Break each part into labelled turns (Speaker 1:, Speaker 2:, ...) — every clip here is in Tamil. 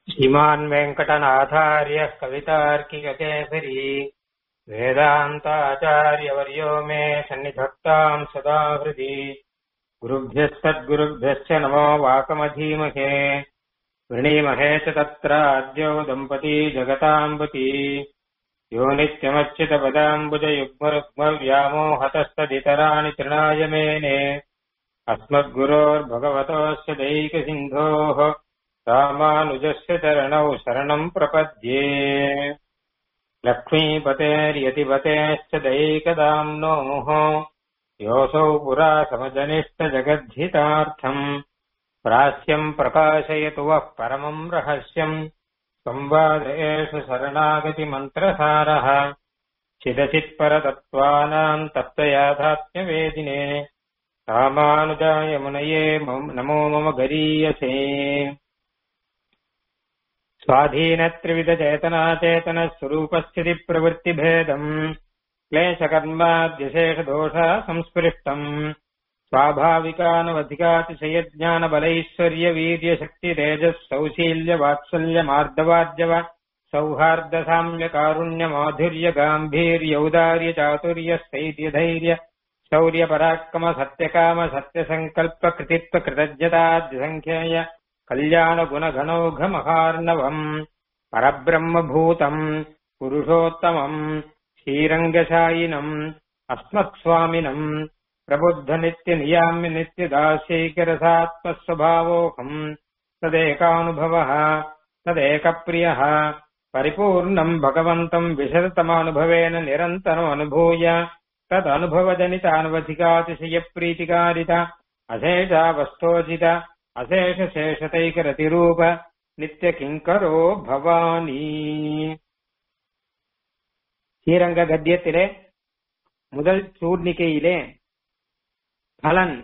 Speaker 1: श्रीमान् वेङ्कटनाथार्यः कवितार्किककेसरी वेदान्ताचार्यवर्यो मे सन्निधत्ताम् सदा हृदि गुरुभ्यस्तद्गुरुभ्यश्च नमो वाकमधीमहे वृणीमहे च तत्राद्यो दम्पती जगताम्बती यो नित्यमच्युतपदाम्बुजयुग्मरुग्मव्यामोहतस्तदितराणि तृणाय मेने अस्मद्गुरोर्भगवतोऽस्य दैकसिन्धोः रामानुजस्य चरणौ शरणम् प्रपद्ये लक्ष्मीपतेर्यतिपतेश्च दैकदाम्नोः योऽसौ पुरा समजनिष्ठजगद्धितार्थम् प्रास्यम् प्रकाशयतु वः परमम् रहस्यम् संवाद एष शरणागतिमन्त्रसारः चिदचित्परतत्त्वानाम् तप्तयाथात्म्यवेदिने रामानुजाय मुनये नमो मम गरीयसे स्वाधीनत्रिविधचेतनाचेतनस्वरूपस्थितिप्रवृत्तिभेदम् क्लेशकर्माद्यशेषदोषा संस्पृष्टम् स्वाभाविकानवधिकातिशयज्ञानबलैश्वर्यवीर्यशक्तितेजः सौशील्यवात्सल्यमार्दवाद्यव सौहार्दसाम्यकारुण्यमाधुर्यगाम्भीर्यौदार्यचातुर्यस्थैर्यधैर्य शौर्यपराक्रम सत्यकाम सत्यसङ्कल्प कृतित्व कृतज्ञताद्यसङ्ख्येय कल्याणगुणगणौघमहार्णवम् परब्रह्मभूतम् पुरुषोत्तमम् श्रीरङ्गशायिनम् अस्मत्स्वामिनम् प्रबुद्धनित्यनियाम्य नित्यदास्यैकरसात्मस्वभावोऽहम् तदेकानुभवः तदेकप्रियः परिपूर्णम् भगवन्तम् विशदतमानुभवेन निरन्तरमनुभूय तदनुभवजनितानवधिकातिशयप्रीतिकारित अशेषावस्थोजित अशेषशेषतैकरतिरूप நித்தியகிங்கரோ பவானி ஸ்ரீரங்க கத்தியத்திலே முதல் சூர்ணிகையிலே பலன்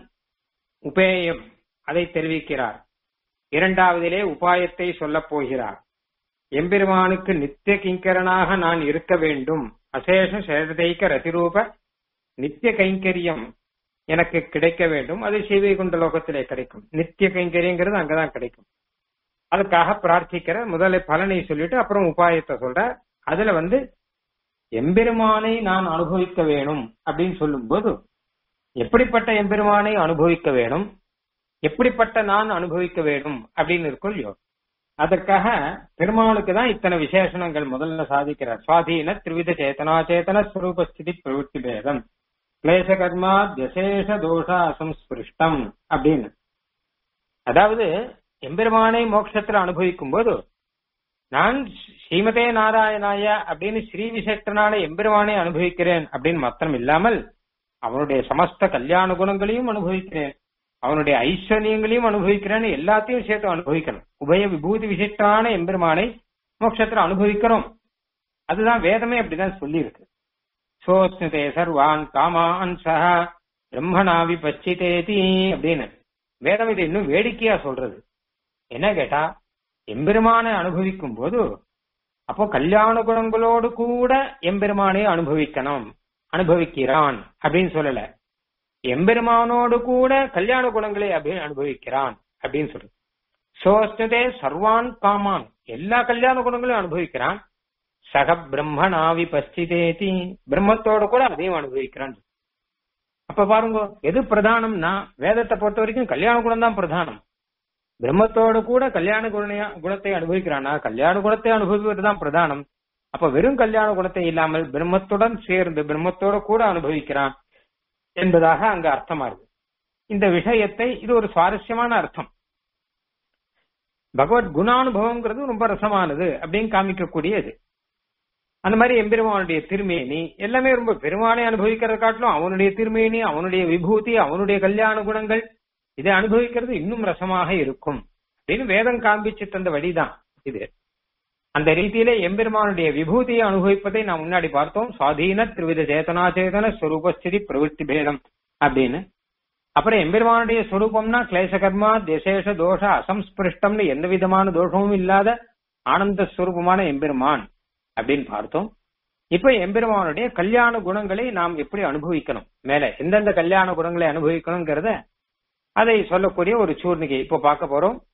Speaker 1: உபேயம் அதை தெரிவிக்கிறார் இரண்டாவதிலே உபாயத்தை சொல்லப் போகிறார் எம்பெருமானுக்கு நித்திய கிங்கரனாக நான் இருக்க வேண்டும் அசேஷ சேஷதைக்க ரதிரூப நித்திய கைங்கரியம் எனக்கு கிடைக்க வேண்டும் அது ஸ்ரீவைகுண்ட லோகத்திலே கிடைக்கும் நித்திய கைங்கரியங்கிறது அங்கதான் கிடைக்கும் அதுக்காக பிரார்த்திக்கிற முதல்ல பலனை சொல்லிட்டு அப்புறம் உபாயத்தை சொல்ற அதுல வந்து எம்பெருமானை நான் அனுபவிக்க வேணும் அப்படின்னு சொல்லும்போது எப்படிப்பட்ட எம்பெருமானை அனுபவிக்க வேணும் எப்படிப்பட்ட நான் அனுபவிக்க வேணும் அப்படின்னு இருக்கும் இல்லையோ அதற்காக பெருமாளுக்கு தான் இத்தனை விசேஷணங்கள் முதல்ல சாதிக்கிறார் சுவாதீன திரிவித சேத்தனா சேத்தன ஸ்வரூபஸ்திதி பிரவృத்தி பேதம் கிளேச கர்மா தசேஷ தோஷ அசம்ஸ்பிருஷ்டம் அப்படின்னு அதாவது எம்பெருமானை மோட்சத்துல அனுபவிக்கும் போது நான் ஸ்ரீமதே நாராயணாய அப்படின்னு ஸ்ரீ விசேஷனான எம்பெருமானை அனுபவிக்கிறேன் அப்படின்னு மாத்திரம் இல்லாமல் அவனுடைய சமஸ்த கல்யாண குணங்களையும் அனுபவிக்கிறேன் அவனுடைய ஐஸ்வர்யங்களையும் அனுபவிக்கிறேன்னு எல்லாத்தையும் சேர்த்து அனுபவிக்கணும் உபய விபூதி விசிஷ்டான எம்பெருமானை மோட்சத்துல அனுபவிக்கிறோம் அதுதான் வேதமே அப்படிதான் சொல்லி இருக்கு சோஸ்மிதே சர்வான் காமான் சஹ பிரம்மனாவி பச்சிதேதி அப்படின்னு வேதம் இது இன்னும் வேடிக்கையா சொல்றது என்ன கேட்டா எம்பெருமானை அனுபவிக்கும் போது அப்போ கல்யாண குணங்களோடு கூட எம்பெருமானை அனுபவிக்கணும் அனுபவிக்கிறான் அப்படின்னு சொல்லல எம்பெருமானோடு கூட கல்யாண குணங்களை அனுபவிக்கிறான் அப்படின்னு சொல்றது சோஸ்ததே சர்வான் காமான் எல்லா கல்யாண குணங்களையும் அனுபவிக்கிறான் சக பிரம்மனாவி பஸ்திதேதி பிரம்மத்தோட கூட அதையும் அனுபவிக்கிறான் அப்ப பாருங்க எது பிரதானம்னா வேதத்தை பொறுத்த வரைக்கும் கல்யாண குணம் தான் பிரதானம் பிரம்மத்தோடு கூட கல்யாண குணைய குணத்தை அனுபவிக்கிறானா கல்யாண குணத்தை அனுபவிப்பது தான் பிரதானம் அப்ப வெறும் கல்யாண குணத்தை இல்லாமல் பிரம்மத்துடன் சேர்ந்து பிரம்மத்தோட கூட அனுபவிக்கிறான் என்பதாக அங்க அர்த்தமா இருக்கு இந்த விஷயத்தை இது ஒரு சுவாரஸ்யமான அர்த்தம் பகவத் குணானுபவம்ங்கிறது ரொம்ப ரசமானது அப்படின்னு காமிக்கக்கூடியது அந்த மாதிரி எம்பெருமானுடைய திருமேனி எல்லாமே ரொம்ப பெருமானை அனுபவிக்கிறத காட்டிலும் அவனுடைய திருமேனி அவனுடைய விபூதி அவனுடைய கல்யாண குணங்கள் இதை அனுபவிக்கிறது இன்னும் ரசமாக இருக்கும் அப்படின்னு வேதம் காண்பிச்சு தந்த வழிதான் இது அந்த ரீதியிலே எம்பெருமானுடைய விபூதியை அனுபவிப்பதை நாம் முன்னாடி பார்த்தோம் சுவாதீன திருவித சேதனா சேதன ஸ்வரூபஸ்திதி பிரவೃತ್ತಿ பேதம் அப்படின்னு அப்புறம் எம்பெருமானுடைய ஸ்வரூபம்னா கிளேசகர்மா தேசேஷ தோஷ அசம்ஸ்பிருஷ்டம்னு எந்த விதமான தோஷமும் இல்லாத ஆனந்த ஸ்வரூபமான எம்பெருமான் அப்படின்னு பார்த்தோம் இப்ப எம்பெருமானுடைய கல்யாண குணங்களை நாம் எப்படி அனுபவிக்கணும் மேல எந்தெந்த கல்யாண குணங்களை அனுபவிக்கணுங்கிறத அதை சொல்லக்கூடிய ஒரு சூர்ணிகை இப்போ பார்க்க போறோம்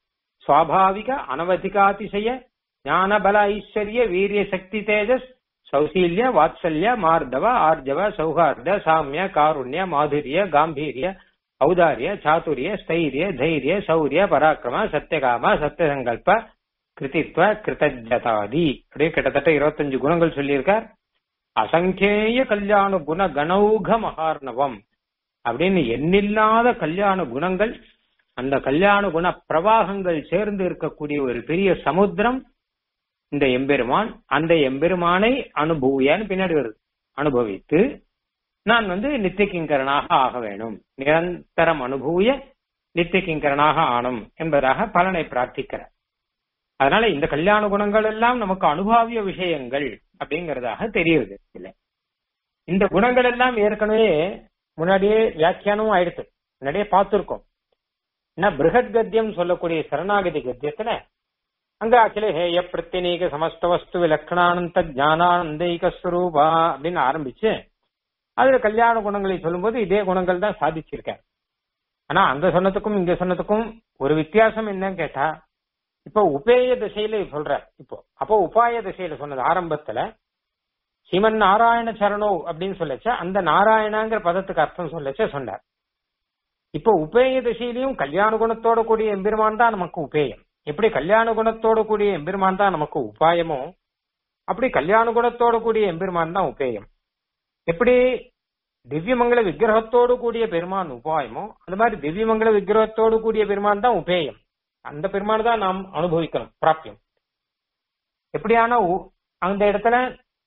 Speaker 1: சுவாபாவிக அனவதிகாதிசய ஞான பல ஐஸ்வர்ய வீரிய சக்தி தேஜஸ் சௌசீல்ய வாத்சல்ய மார்தவ ஆர்ஜவ சௌஹார்த சாமிய காருண்ய மாதுரிய காம்பீரிய ஔதாரிய சாதுரிய ஸ்தைரிய தைரிய சௌரிய பராக்கிரம சத்தியகாம சத்தியசங்கல்ப கிருதித்வ கிருதஜதாதி அப்படியே கிட்டத்தட்ட இருபத்தஞ்சு குணங்கள் சொல்லியிருக்கார் அசங்கேய கல்யாண குண கணௌக மகார்ணவம் அப்படின்னு எண்ணில்லாத கல்யாண குணங்கள் அந்த கல்யாண குண பிரவாகங்கள் சேர்ந்து இருக்கக்கூடிய ஒரு பெரிய சமுத்திரம் இந்த எம்பெருமான் அந்த எம்பெருமானை அனுபவியான்னு பின்னாடி வருது அனுபவித்து நான் வந்து நித்திய கிங்கரனாக ஆக வேணும் நிரந்தரம் அனுபவிய நித்திய கிங்கரனாக ஆனும் என்பதாக பலனை பிரார்த்திக்கிறார் அதனால இந்த கல்யாண குணங்கள் எல்லாம் நமக்கு அனுபாவிய விஷயங்கள் அப்படிங்கறதாக தெரியுது இல்ல இந்த குணங்கள் எல்லாம் ஏற்கனவே முன்னாடியே வியாக்கியானமும் ஆயிடுத்து முன்னாடியே பார்த்திருக்கோம் என்ன பிருகத் கத்தியம் சொல்லக்கூடிய சரணாகதி கத்தியத்துல அங்க அகில ஹேய பிரத்தினீக சமஸ்த வஸ்து விலக்கணானந்த ஜானானந்தைக ஸ்வரூபா அப்படின்னு ஆரம்பிச்சு அதுல கல்யாண குணங்களை சொல்லும்போது இதே குணங்கள் தான் சாதிச்சிருக்கார் ஆனா அங்க சொன்னதுக்கும் இங்க சொன்னதுக்கும் ஒரு வித்தியாசம் என்னன்னு கேட்டா இப்ப உபேய திசையில சொல்றார் இப்போ அப்போ உபாய திசையில சொன்னது ஆரம்பத்துல சிவன் நாராயண சரணோ அப்படின்னு சொல்லச்ச அந்த நாராயணங்கிற பதத்துக்கு அர்த்தம் சொல்லச்ச சொன்னார் இப்போ உபேய திசையிலையும் கல்யாண குணத்தோட கூடிய எம்பெருமான் தான் நமக்கு உபேயம் எப்படி கல்யாண குணத்தோட கூடிய எம்பெருமான் தான் நமக்கு உபாயமோ அப்படி கல்யாண குணத்தோட கூடிய எம்பெருமான் தான் உபேயம் எப்படி திவ்யமங்கல விக்கிரகத்தோடு கூடிய பெருமான் உபாயமோ அந்த மாதிரி திவ்யமங்கல விக்கிரகத்தோடு கூடிய பெருமான் தான் உபேயம் அந்த பெருமான் தான் நாம் அனுபவிக்கணும் பிராப்தியம் எப்படியான அந்த இடத்துல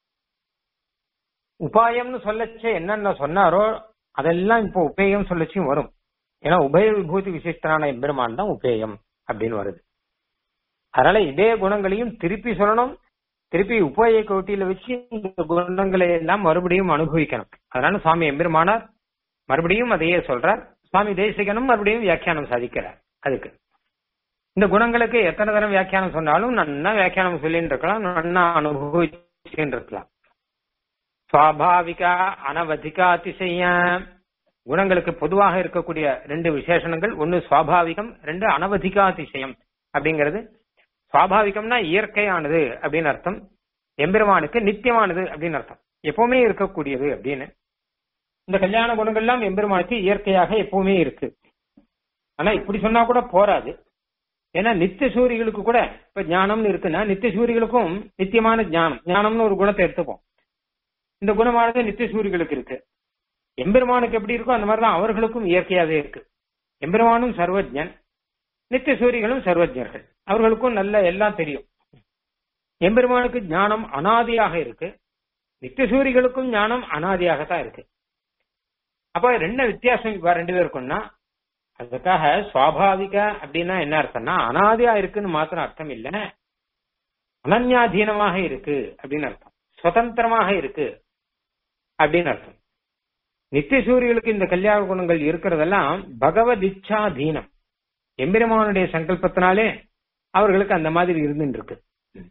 Speaker 1: உபாயம்னு சொல்லச்ச என்னென்ன சொன்னாரோ அதெல்லாம் இப்போ உபேயம் சொல்லச்சும் வரும் ஏன்னா உபய விபூதி விசிஷ்டனான எம்பெருமான் தான் உபேயம் அப்படின்னு வருது அதனால இதே குணங்களையும் திருப்பி சொல்லணும் திருப்பி உபய கோட்டியில வச்சு இந்த குணங்களை எல்லாம் மறுபடியும் அனுபவிக்கணும் அதனால சுவாமி எம்பெருமானார் மறுபடியும் அதையே சொல்றார் சுவாமி தேசிகனும் மறுபடியும் வியாக்கியானம் சாதிக்கிறார் அதுக்கு இந்த குணங்களுக்கு எத்தனை தரம் வியாக்கியானம் சொன்னாலும் நன்னா வியாக்கியானம் சொல்லின்னு இருக்கலாம் நன்னா அனுபவிச்சுன்னு இருக்கலாம் சுவாபாவிகா அனவதிகா அதிசய குணங்களுக்கு பொதுவாக இருக்கக்கூடிய ரெண்டு விசேஷணங்கள் ஒன்னு சுவாபாவிகம் ரெண்டு அனவதிகா அதிசயம் அப்படிங்கிறது சுவாபாவிகம்னா இயற்கையானது அப்படின்னு அர்த்தம் எம்பெருமானுக்கு நித்தியமானது அப்படின்னு அர்த்தம் எப்பவுமே இருக்கக்கூடியது அப்படின்னு இந்த கல்யாண குணங்கள்லாம் எம்பெருமானுக்கு இயற்கையாக எப்பவுமே இருக்கு ஆனா இப்படி சொன்னா கூட போராது ஏன்னா நித்திய சூரிகளுக்கு கூட இப்ப ஞானம்னு இருக்குன்னா நித்திய சூரிகளுக்கும் நித்தியமான ஞானம் ஞானம்னு ஒரு குணத்தை எடுத்துப்போம் இந்த குணமானது நித்திய சூரிகளுக்கு இருக்கு எம்பெருமானுக்கு எப்படி இருக்கோ அந்த மாதிரிதான் அவர்களுக்கும் இயற்கையாவே இருக்கு எம்பெருமானும் சர்வஜன் நித்திய சூரிகளும் சர்வஜர்கள் அவர்களுக்கும் நல்ல எல்லாம் தெரியும் எம்பெருமானுக்கு ஞானம் அனாதியாக இருக்கு நித்திய சூரிகளுக்கும் ஞானம் அனாதியாகத்தான் இருக்கு அப்ப ரெண்டு வித்தியாசம் இப்ப ரெண்டு பேருக்கும்னா அதுக்காக சுவாபாவிக அப்படின்னா என்ன அர்த்தம்னா அனாதியா இருக்குன்னு மாத்திரம் அர்த்தம் இல்ல அனன்யாதீனமாக இருக்கு அப்படின்னு அர்த்தம் சுதந்திரமாக இருக்கு அப்படின்னு அர்த்தம் நித்திய சூரியர்களுக்கு இந்த கல்யாண குணங்கள் இருக்கிறதெல்லாம் பகவத் இச்சாதீனம் எம்பெருமானுடைய சங்கல்பத்தினாலே அவர்களுக்கு அந்த மாதிரி இருந்துட்டு இருக்கு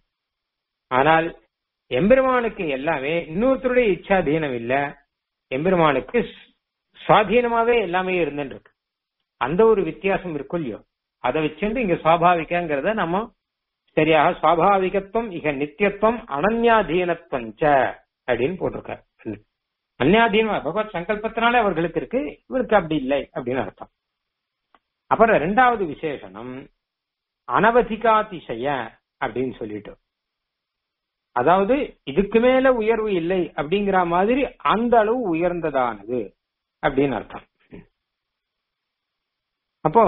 Speaker 1: ஆனால் எம்பெருமானுக்கு எல்லாமே இன்னொருத்தருடைய இச்சாதீனம் இல்ல எம்பெருமானுக்கு சுவாதீனமாவே எல்லாமே இருந்துட்டு இருக்கு அந்த ஒரு வித்தியாசம் இருக்கும் இல்லையோ அதை வச்சுட்டு இங்க சுவாபாவிகங்கிறத நம்ம சரியாக சுவாபாவிகத்துவம் இக நித்தியத்துவம் அனன்யாதீனத்துவம் ச அப்படின்னு போட்டிருக்காரு அந்யாதீனமா பகவத் சங்கல்பத்தினாலே அவர்களுக்கு இருக்கு இவருக்கு அப்படி இல்லை அப்படின்னு அர்த்தம் அப்புறம் ரெண்டாவது விசேஷனம் அனவதிகாதிசய அப்படின்னு சொல்லிட்டு அதாவது இதுக்கு மேல உயர்வு இல்லை அப்படிங்கிற மாதிரி அந்த அளவு உயர்ந்ததானது அப்படின்னு அர்த்தம் அப்போ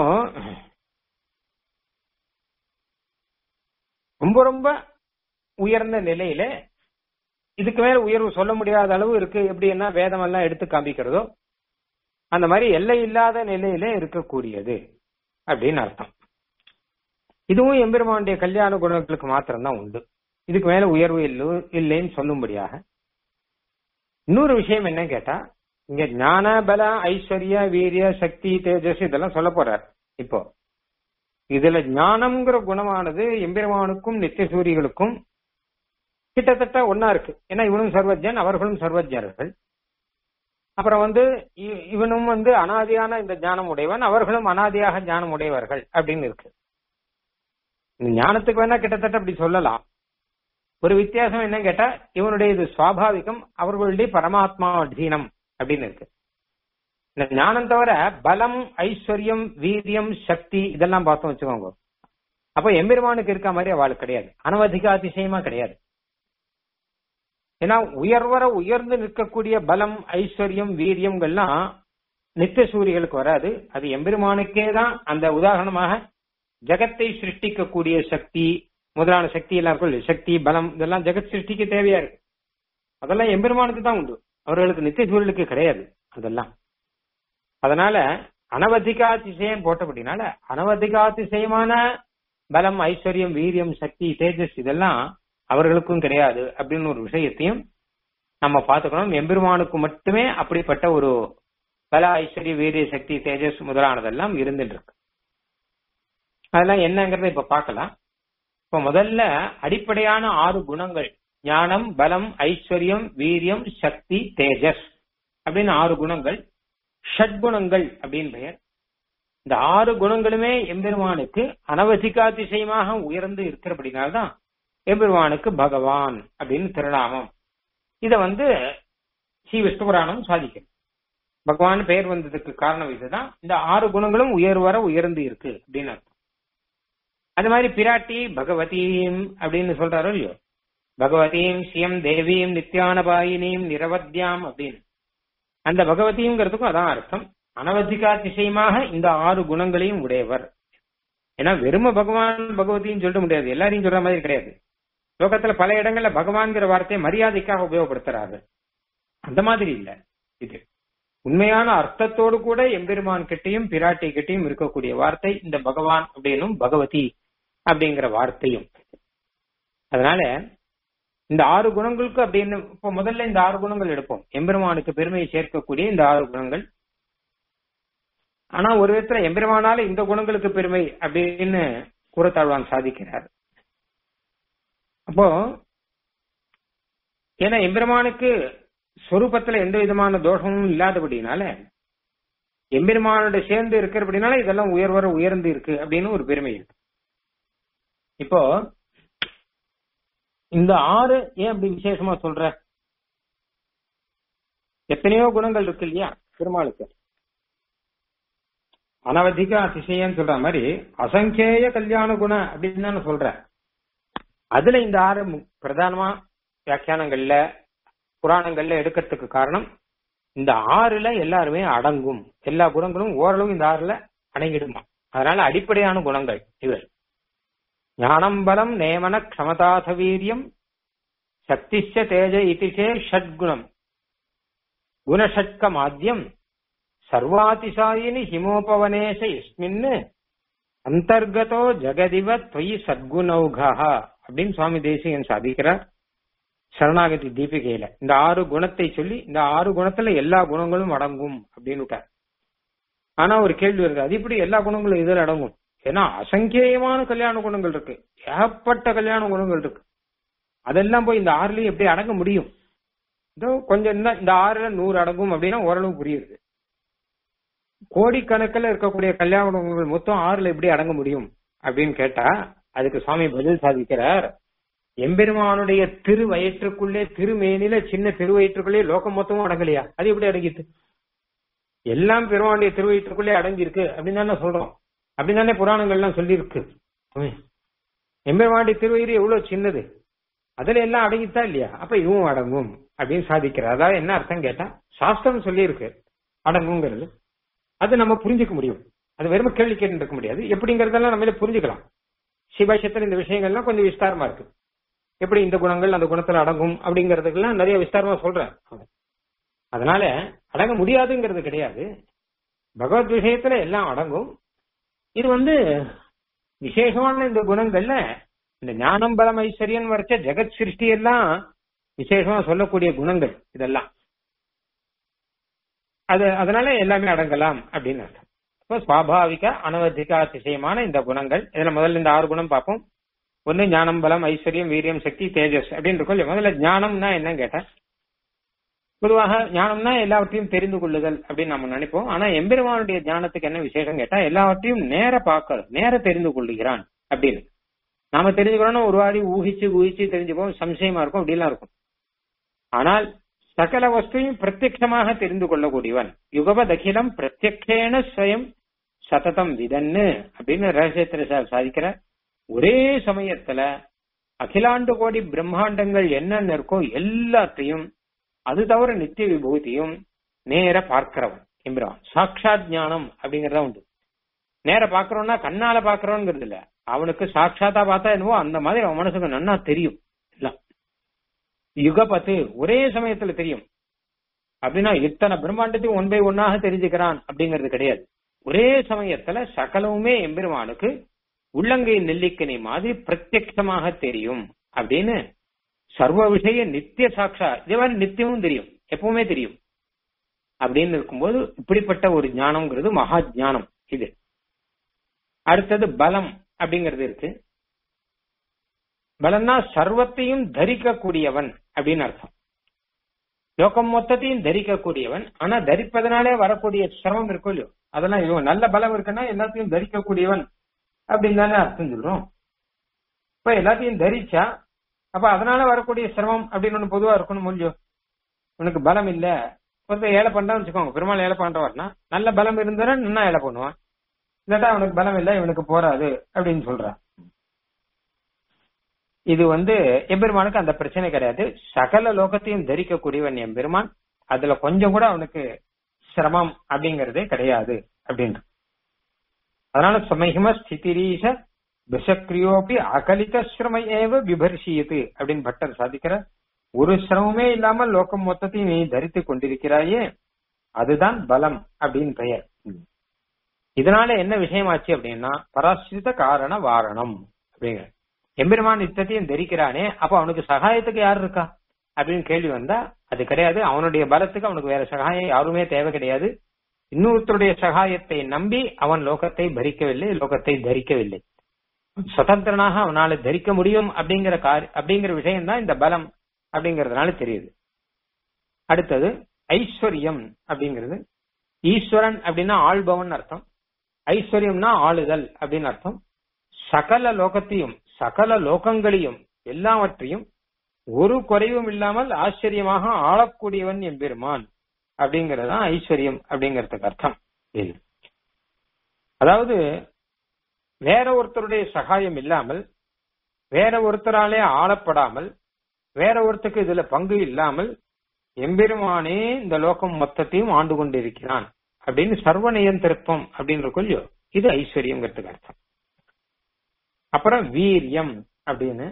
Speaker 1: ரொம்ப ரொம்ப உயர்ந்த நிலையில இதுக்கு மேல உயர்வு சொல்ல முடியாத அளவு இருக்கு எப்படின்னா வேதம் எல்லாம் எடுத்து காமிக்கிறதோ அந்த மாதிரி எல்லை இல்லாத நிலையில இருக்கக்கூடியது அப்படின்னு அர்த்தம் இதுவும் எம்பெருமானுடைய கல்யாண குணங்களுக்கு மாத்திரம்தான் உண்டு இதுக்கு மேல உயர்வு இல்லை இல்லைன்னு சொல்லும்படியாக இன்னொரு விஷயம் என்ன கேட்டா இங்க ஞான பல ஐஸ்வர்ய வீரிய சக்தி தேஜஸ் இதெல்லாம் சொல்ல போறார் இப்போ இதுல ஞானம்ங்கிற குணமானது எம்பெருமானுக்கும் நித்திய சூரிகளுக்கும் கிட்டத்தட்ட ஒன்னா இருக்கு ஏன்னா இவனும் சர்வஜன் அவர்களும் சர்வஜர்கள் அப்புறம் வந்து இவனும் வந்து அனாதியான இந்த ஞானம் உடையவன் அவர்களும் அனாதியாக ஞானம் உடையவர்கள் அப்படின்னு இருக்கு இந்த ஞானத்துக்கு வேணா கிட்டத்தட்ட அப்படி சொல்லலாம் ஒரு வித்தியாசம் என்ன கேட்டா இவனுடைய இது சுவாபாவிகம் அவர்களுடைய பரமாத்மா அधீனம் அப்படின்னு இருக்கு இந்த ஞானம் தவிர பலம் ஐஸ்வர்யம் வீரியம் சக்தி இதெல்லாம் பார்த்தோம் வச்சுக்கோங்க அப்ப எம்பெருமானுக்கு இருக்க மாதிரி அவளுக்கு கிடையாது அனவதிக அதிசயமா கிடையாது ஏன்னா உயர்வர உயர்ந்து நிற்கக்கூடிய பலம் ஐஸ்வர்யம் வீரியம்கள்லாம் நித்திய சூரியர்களுக்கு வராது அது எம்பெருமானுக்கே தான் அந்த உதாரணமாக ஜெகத்தை சிருஷ்டிக்கக்கூடிய சக்தி முதலான சக்தி எல்லாம் இருக்கும் சக்தி பலம் இதெல்லாம் ஜெகத் சிருஷ்டிக்கு தேவையா இருக்கு அதெல்லாம் எம்பெருமானுக்கு தான் உண்டு அவர்களுக்கு நித்திய சூழலுக்கு கிடையாது அதெல்லாம் அதனால அனவதிகாதிசயம் போட்டபடினால அனவதிகாதிசயமான பலம் ஐஸ்வர்யம் வீரியம் சக்தி தேஜஸ் இதெல்லாம் அவர்களுக்கும் கிடையாது அப்படின்னு ஒரு விஷயத்தையும் நம்ம பார்த்துக்கணும் எம்பெருமானுக்கு மட்டுமே அப்படிப்பட்ட ஒரு பல ஐஸ்வர்ய வீரிய சக்தி தேஜஸ் முதலானதெல்லாம் இருந்துட்டு இருக்கு அதெல்லாம் என்னங்கறத இப்ப பார்க்கலாம் இப்ப முதல்ல அடிப்படையான ஆறு குணங்கள் ஞானம் பலம் ஐஸ்வர்யம் வீரியம் சக்தி தேஜஸ் அப்படின்னு ஆறு குணங்கள் ஷட்குணங்கள் அப்படின்னு பெயர் இந்த ஆறு குணங்களுமே எம்பெருமானுக்கு அனவசிகாதிசயமாக உயர்ந்து இருக்கிறபடினால்தான் எம்பெருமானுக்கு பகவான் அப்படின்னு திருநாமம் இத வந்து ஸ்ரீ விஷ்ணு புராணம் சாதிக்கும் பகவான் பெயர் வந்ததுக்கு காரணம் இதுதான் இந்த ஆறு குணங்களும் உயர்வர உயர்ந்து இருக்கு அப்படின்னு அர்த்தம் அது மாதிரி பிராட்டி பகவதீம் அப்படின்னு சொல்றாரோ இல்லையோ பகவதீம் சியம் தேவீம் நித்யானபாயினீம் நிரவத்யாம் அப்படின்னு அந்த பகவதிங்கிறதுக்கும் அதான் அர்த்தம் அனவதிகாதிசயமாக இந்த ஆறு குணங்களையும் உடையவர் ஏன்னா வெறும பகவான் பகவதின்னு சொல்ல முடியாது எல்லாரையும் சொல்ற மாதிரி கிடையாது லோகத்துல பல இடங்கள்ல பகவான்கிற வார்த்தையை மரியாதைக்காக உபயோகப்படுத்துறாரு அந்த மாதிரி இல்ல இது உண்மையான அர்த்தத்தோடு கூட எம்பெருமான் கிட்டையும் பிராட்டி கிட்டையும் இருக்கக்கூடிய வார்த்தை இந்த பகவான் அப்படின்னும் பகவதி அப்படிங்கிற வார்த்தையும் அதனால இந்த ஆறு குணங்களுக்கு அப்படின்னு இப்ப முதல்ல இந்த ஆறு குணங்கள் எடுப்போம் எம்பெருமானுக்கு பெருமையை சேர்க்கக்கூடிய இந்த ஆறு குணங்கள் ஆனா ஒரு விதத்துல எம்பெருமானால இந்த குணங்களுக்கு பெருமை அப்படின்னு கூறத்தாழ்வான் சாதிக்கிறார் அப்போ ஏன்னா எம்பெருமானுக்கு சொரூபத்துல எந்த விதமான தோஷமும் இல்லாதபடினால எம்பெருமானோட சேர்ந்து இருக்கிறபடினால இதெல்லாம் உயர்வர உயர்ந்து இருக்கு அப்படின்னு ஒரு பெருமை இருக்கு இப்போ இந்த ஆறு ஏன் அப்படி விசேஷமா சொல்ற எத்தனையோ குணங்கள் இருக்கு இல்லையா பெருமாளுக்கு அனவதிக அதிசயம் சொல்ற மாதிரி அசங்கேய கல்யாண குண அப்படின்னு தான் சொல்ற அதுல இந்த ஆறு பிரதானமா வியாக்கியானங்கள்ல புராணங்கள்ல எடுக்கிறதுக்கு காரணம் இந்த ஆறுல எல்லாருமே அடங்கும் எல்லா குணங்களும் ஓரளவு இந்த ஆறுல அடங்கிடுமா அதனால அடிப்படையான குணங்கள் இவர் ஞானம் பலம் நேமன க்ஷமதாச வீரியம் சக்திச்ச தேஜ இதிசே ஷட்குணம் குணஷட்க மாத்தியம் சர்வாதிசாயினி ஹிமோபவனேஷ இஸ்மின் அந்தர்கதோ ஜெகதிவ தொய் சத்குணௌகா அப்படின்னு சுவாமி தேசிகன் சாதிக்கிறார் சரணாகதி தீபிகையில இந்த ஆறு குணத்தை சொல்லி இந்த ஆறு குணத்துல எல்லா குணங்களும் அடங்கும் அப்படின்னு ஆனா ஒரு கேள்வி இருக்கு அது இப்படி எல்லா குணங்களும் இதில் அடங்கும் ஏன்னா அசங்கேயமான கல்யாண குணங்கள் இருக்கு ஏகப்பட்ட கல்யாண குணங்கள் இருக்கு அதெல்லாம் போய் இந்த ஆறுலயும் எப்படி அடங்க முடியும் இதோ கொஞ்சம் இந்த ஆறுல நூறு அடங்கும் அப்படின்னா ஓரளவு புரியுது கோடிக்கணக்கில் இருக்கக்கூடிய கல்யாண குணங்கள் மொத்தம் ஆறுல எப்படி அடங்க முடியும் அப்படின்னு கேட்டா அதுக்கு சுவாமி பதில் சாதிக்கிறார் எம்பெருமானுடைய திரு வயிற்றுக்குள்ளே திருமேனில சின்ன திருவயிற்றுக்குள்ளே லோகம் மொத்தமும் அடங்கலையா அது எப்படி அடங்கிட்டு எல்லாம் பெருமானுடைய திருவயிற்றுக்குள்ளே அடங்கி இருக்கு அப்படின்னு தானே சொல்றோம் அப்படின்னு தானே புராணங்கள்லாம் சொல்லியிருக்கு எம்பெருமானுடைய திருவயிறு எவ்வளவு சின்னது அதுல எல்லாம் அடங்கித்தான் இல்லையா அப்ப இதுவும் அடங்கும் அப்படின்னு சாதிக்கிறார் அதாவது என்ன அர்த்தம் கேட்டா சாஸ்திரம் சொல்லியிருக்கு அடங்குங்கிறது அது நம்ம புரிஞ்சுக்க முடியும் அது வெறும் கேள்வி கேட்டு இருக்க முடியாது எப்படிங்கறதெல்லாம் நம்மள புரிஞ்சுக்கலாம் சிவாஷத்துல இந்த விஷயங்கள்லாம் கொஞ்சம் விஸ்தாரமா இருக்கு எப்படி இந்த குணங்கள் அந்த குணத்துல அடங்கும் அப்படிங்கறதுக்கெல்லாம் நிறைய விஸ்தாரமா சொல்றேன் அதனால அடங்க முடியாதுங்கிறது கிடையாது பகவத் விஷயத்துல எல்லாம் அடங்கும் இது வந்து விசேஷமான இந்த குணங்கள்ல இந்த ஞானம் பலம் ஐஸ்வர்யம் வரைச்ச ஜெகத் சிருஷ்டி எல்லாம் விசேஷமா சொல்லக்கூடிய குணங்கள் இதெல்லாம் அது அதனால எல்லாமே அடங்கலாம் அப்படின்னு அர்த்தம் இப்போ சுவாபாவிக அனவதிக அதிசயமான இந்த குணங்கள் இதுல முதல்ல இந்த ஆறு குணம் பார்ப்போம் ஒன்னு ஞானம் பலம் ஐஸ்வர்யம் வீரியம் சக்தி தேஜஸ் அப்படின்னு இருக்கும் முதல்ல ஞானம்னா என்ன கேட்டேன் பொதுவாக ஞானம்னா எல்லாவற்றையும் தெரிந்து கொள்ளுதல் அப்படின்னு நம்ம நினைப்போம் ஆனா எம்பெருமானுடைய ஞானத்துக்கு என்ன விசேஷம் கேட்டா எல்லாவற்றையும் நேர பார்க்க நேர தெரிந்து கொள்ளுகிறான் அப்படின்னு நாம தெரிஞ்சுக்கணும்னு ஒரு வாரி ஊகிச்சு ஊகிச்சு தெரிஞ்சுப்போம் சம்சயமா இருக்கும் அப்படிலாம் இருக்கும் ஆனால் சகல வஸ்துவையும் பிரத்யட்சமாக தெரிந்து கொள்ளக்கூடியவன் யுகபதகிலம் பிரத்யக்ஷேன ஸ்வயம் சததம் விதன்னு அப்படின்னு ரகசியத்துல சா- சாதிக்கிற ஒரே சமயத்துல அகிலாண்டு கோடி பிரம்மாண்டங்கள் என்னென்ன இருக்கோ எல்லாத்தையும் அது தவிர நித்திய விபூதியும் நேர பார்க்கிறவன் எம்பிரான் சாட்சாத் ஞானம் அப்படிங்கறதா உண்டு நேர பாக்குறோம்னா கண்ணால பாக்குறோங்கிறது இல்ல அவனுக்கு சாட்சாத்தா பார்த்தா என்னவோ அந்த மாதிரி அவன் மனசுக்கு நன்னா தெரியும் எல்லாம் யுகபத்து ஒரே சமயத்துல தெரியும் அப்படின்னா இத்தனை பிரம்மாண்டத்தையும் ஒன் பை ஒன்னாக தெரிஞ்சுக்கிறான் அப்படிங்கிறது கிடையாது ஒரே சமயத்துல சகலவுமே எம்பெருமானுக்கு உள்ளங்கை நெல்லிக்கனி மாதிரி பிரத்யட்சமாக தெரியும் அப்படின்னு சர்வ விஷய நித்திய சாட்சா இதே மாதிரி நித்தியமும் தெரியும் எப்பவுமே தெரியும் அப்படின்னு இருக்கும்போது இப்படிப்பட்ட ஒரு ஞானம்ங்கிறது மகா ஞானம் இது அடுத்தது பலம் அப்படிங்கிறது இருக்கு பலம்னா சர்வத்தையும் தரிக்கக்கூடியவன் அப்படின்னு அர்த்தம் லோகம் மொத்தத்தையும் தரிக்கக்கூடியவன் ஆனா தரிப்பதனாலே வரக்கூடிய சிரமம் இருக்கும் இல்லையோ அதெல்லாம் இவன் நல்ல பலம் இருக்குன்னா எல்லாத்தையும் தரிக்கக்கூடியவன் அப்படின்னு தானே அர்த்தம் சொல்றோம் இப்ப எல்லாத்தையும் தரிச்சா அப்ப அதனால வரக்கூடிய சிரமம் அப்படின்னு ஒண்ணு பொதுவா இருக்கணும் முடியும் உனக்கு பலம் இல்ல ஒருத்தர் ஏழை பண்றான்னு வச்சுக்கோங்க பெருமாள் ஏழை பண்றவர்னா நல்ல பலம் இருந்தா நின்னா ஏழை பண்ணுவான் இல்லாட்டா அவனுக்கு பலம் இல்ல இவனுக்கு போறாது அப்படின்னு சொல்றான் இது வந்து எம்பெருமானுக்கு அந்த பிரச்சனை கிடையாது சகல லோகத்தையும் தரிக்கக்கூடியவன் எம்பெருமான் அதுல கொஞ்சம் கூட அவனுக்கு சிரமம் அப்படிங்கறதே கிடையாது அப்படின்ற அதனால சமயம ஸ்திதிரீச விஷக்ரியோபி அகலித சிரம ஏவ விபர்ஷியது அப்படின்னு பட்டர் சாதிக்கிற ஒரு சிரமமே இல்லாமல் லோகம் மொத்தத்தையும் நீ தரித்து கொண்டிருக்கிறாயே அதுதான் பலம் அப்படின்னு பெயர் இதனால என்ன விஷயமாச்சு அப்படின்னா பராசிரித காரண வாரணம் அப்படிங்கிற எம்பெருமான் நித்தத்தையும் தரிக்கிறானே அப்ப அவனுக்கு சகாயத்துக்கு யார் இருக்கா அப்படின்னு கேள்வி வந்தா அது கிடையாது அவனுடைய பலத்துக்கு அவனுக்கு வேற சகாயம் யாருமே தேவை கிடையாது இன்னொருத்தருடைய சகாயத்தை நம்பி அவன் லோகத்தை பரிக்கவில்லை லோகத்தை தரிக்கவில்லை சுதந்திரனாக அவனால தரிக்க முடியும் அப்படிங்கிற காரி அப்படிங்கிற விஷயம் தான் இந்த பலம் அப்படிங்கறதுனால தெரியுது அடுத்தது ஐஸ்வர்யம் அப்படிங்கிறது ஈஸ்வரன் அப்படின்னா ஆள்பவன் அர்த்தம் ஐஸ்வர்யம்னா ஆளுதல் அப்படின்னு அர்த்தம் சகல லோகத்தையும் சகல லோகங்களையும் எல்லாவற்றையும் ஒரு குறைவும் இல்லாமல் ஆச்சரியமாக ஆளக்கூடியவன் எம்பெருமான் அப்படிங்கறது தான் ஐஸ்வர்யம் அப்படிங்கறதுக்கு அர்த்தம் இது அதாவது வேற ஒருத்தருடைய சகாயம் இல்லாமல் வேற ஒருத்தராலே ஆளப்படாமல் வேற ஒருத்தருக்கு இதுல பங்கு இல்லாமல் எம்பெருமானே இந்த லோகம் மொத்தத்தையும் ஆண்டு கொண்டிருக்கிறான் அப்படின்னு சர்வ நியந்திருப்பம் அப்படின்னு கொள்ளியோ இது ஐஸ்வர்யங்கிறதுக்கு அர்த்தம் அப்புறம் வீரியம் அப்படின்னு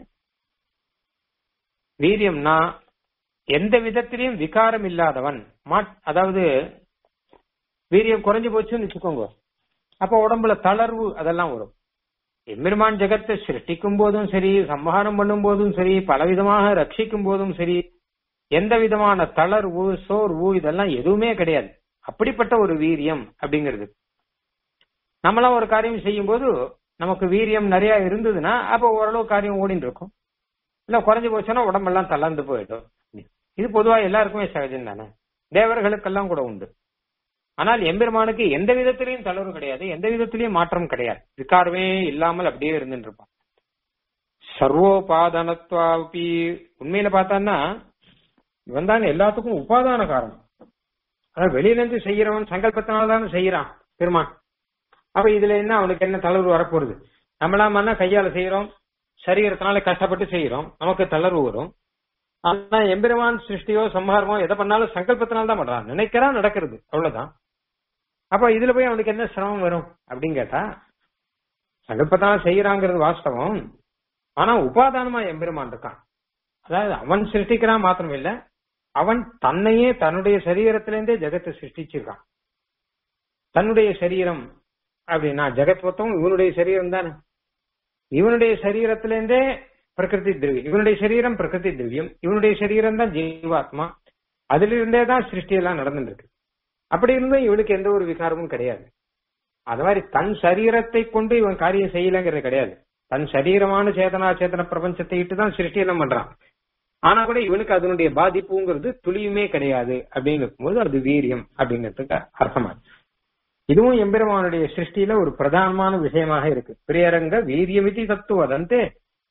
Speaker 1: வீரியம்னா எந்த விதத்திலையும் விகாரம் இல்லாதவன் மாட் அதாவது வீரியம் குறைஞ்சு போச்சுன்னு வச்சுக்கோங்க அப்ப உடம்புல தளர்வு அதெல்லாம் வரும் எம்பெருமான் ஜெகத்தை சிருஷ்டிக்கும் போதும் சரி சம்ஹாரம் பண்ணும் போதும் சரி பலவிதமாக ரட்சிக்கும் போதும் சரி எந்த விதமான தளர்வு சோர்வு இதெல்லாம் எதுவுமே கிடையாது அப்படிப்பட்ட ஒரு வீரியம் அப்படிங்கிறது நம்மளாம் ஒரு காரியம் செய்யும் போது நமக்கு வீரியம் நிறைய இருந்ததுன்னா அப்ப ஓரளவு காரியம் ஓடிட்டு இருக்கும் இல்ல குறைஞ்சு போச்சுன்னா உடம்பெல்லாம் தளர்ந்து போயிடும் இது பொதுவா எல்லாருக்குமே சகஜம் தானே தேவர்களுக்கெல்லாம் கூட உண்டு ஆனால் எம்பெருமானுக்கு எந்த விதத்திலையும் தளர்வு கிடையாது எந்த விதத்திலையும் மாற்றம் கிடையாது விகாரமே இல்லாமல் அப்படியே இருந்துட்டு இருப்பான் சர்வோபாதானத்வாபி உண்மையில பார்த்தான்னா இவன் தான் எல்லாத்துக்கும் உபாதான காரணம் அதாவது வெளியில இருந்து செய்யறவன் சங்கல்பத்தினால தானே செய்யறான் பெருமான் அப்ப இதுல என்ன அவனுக்கு என்ன தளர்வு வரப்போகுது நம்மளாமன்னா கையால செய்யறோம் சரீரத்தினால கஷ்டப்பட்டு செய்யறோம் நமக்கு தளர்வு வரும் ஆனா எம்பெருமான் சிருஷ்டியோ சம்ஹாரமோ எதை பண்ணாலும் சங்கல்பத்தினால தான் பண்றான் நினைக்கிறான் நடக்கிறது அவ்வளவுதான் அப்ப இதுல போய் அவனுக்கு என்ன சிரமம் வரும் அப்படின்னு கேட்டா சங்கல்பத்தான் செய்யறாங்கிறது வாஸ்தவம் ஆனா உபாதானமா எம்பெருமான் இருக்கான் அதாவது அவன் சிருஷ்டிக்கிறான் மாத்திரம் இல்ல அவன் தன்னையே தன்னுடைய சரீரத்திலிருந்தே ஜெகத்தை சிருஷ்டிச்சிருக்கான் தன்னுடைய சரீரம் அப்படின்னா ஜெகத் மொத்தம் இவனுடைய சரீரம் தானே இவனுடைய சரீரத்திலிருந்தே பிரகிருதி திரவியம் இவனுடைய சரீரம் பிரகிருதி திரவியம் இவனுடைய சரீரம் தான் ஜீவாத்மா அதுல இருந்தே தான் சிருஷ்டி எல்லாம் நடந்துட்டு இருக்கு அப்படி இருந்தும் இவனுக்கு எந்த ஒரு விகாரமும் கிடையாது அது மாதிரி தன் சரீரத்தை கொண்டு இவன் காரியம் செய்யலங்கிறது கிடையாது தன் சரீரமான சேதனா சேதன பிரபஞ்சத்தை இட்டு தான் சிருஷ்டி எல்லாம் பண்றான் ஆனா கூட இவனுக்கு அதனுடைய பாதிப்புங்கிறது துளியுமே கிடையாது அப்படின்னு இருக்கும்போது அது வீரியம் அப்படிங்கிறதுக்கு அர்த்தமா இதுவும் எம்பெருமானுடைய சிருஷ்டியில ஒரு பிரதானமான விஷயமாக இருக்கு பிரியரங்க வீரியமிதி தத்துவதந்தே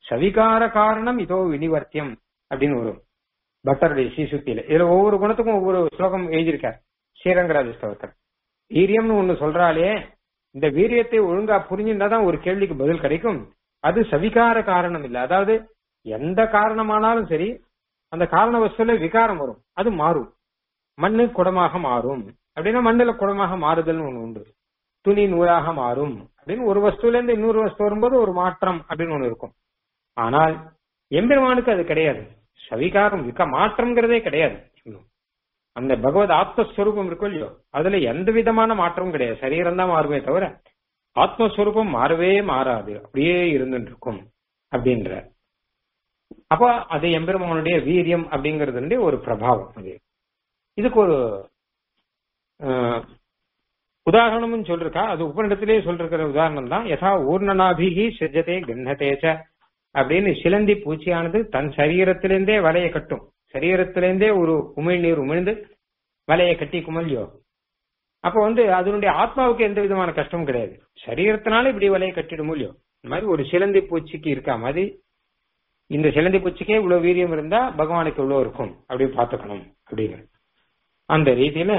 Speaker 1: சவிகார காரணம் இதோ வினிவர்த்தியம் அப்படின்னு வரும் பட்டருடைய சீசுத்தியில இதுல ஒவ்வொரு குணத்துக்கும் ஒவ்வொரு ஸ்லோகம் எழுதியிருக்கார் ஸ்ரீரங்கராஜ ஸ்தவத்தர் வீரியம்னு ஒண்ணு சொல்றாலே இந்த வீரியத்தை ஒழுங்கா புரிஞ்சிருந்தா தான் ஒரு கேள்விக்கு பதில் கிடைக்கும் அது சவிகார காரணம் இல்ல அதாவது எந்த காரணமானாலும் சரி அந்த காரண வஸ்துல விகாரம் வரும் அது மாறும் மண்ணு குடமாக மாறும் அப்படின்னா மண்ணுல குடமாக மாறுதல்னு ஒண்ணு உண்டு துணி நூலாக மாறும் அப்படின்னு ஒரு வஸ்துல இருந்து இன்னொரு வஸ்து வரும்போது ஒரு மாற்றம் அப்படின்னு ஒண்ணு இருக்கும் ஆனால் எம்பெருமானுக்கு அது கிடையாது சவிகாரம் விக மாற்றம்ங்கிறதே கிடையாது அந்த பகவத் ஆத்மஸ்வரூபம் இருக்கும் இல்லையோ அதுல எந்த விதமான மாற்றமும் கிடையாது சரீரம் தான் மாறுமே தவிர ஆத்மஸ்வரூபம் மாறவே மாறாது அப்படியே இருந்துட்டு இருக்கும் அப்படின்ற அப்ப அது எம்பெருமானுடைய வீரியம் அப்படிங்கிறது ஒரு பிரபாவம் அது இதுக்கு ஒரு அஹ், உதாரணமும் சொல்லிருக்கா அது உபனிடத்திலே சொல்லிருக்கிற உதாரணம் தான் யதா ஊர்ணனாபிகி சிஜதே கண்ணதேச்ச அப்படின்னு சிலந்தி பூச்சியானது தன் சரீரத்திலிருந்தே வலையை கட்டும் சரீரத்திலிருந்தே ஒரு உமிழ்நீர் உமிழ்ந்து வலையை கட்டி குமல்யோ அப்ப வந்து அதனுடைய ஆத்மாவுக்கு எந்த விதமான கஷ்டமும் கிடையாது சரீரத்தினால இப்படி வலையை கட்டிடும் இல்லையோ இந்த மாதிரி ஒரு சிலந்தி பூச்சிக்கு இருக்கா மாதிரி இந்த சிலந்தி பூச்சிக்கே இவ்வளவு வீரியம் இருந்தா பகவானுக்கு இவ்வளவு இருக்கும் அப்படி பாத்துக்கணும் அப்படின்னு அந்த ரீதியில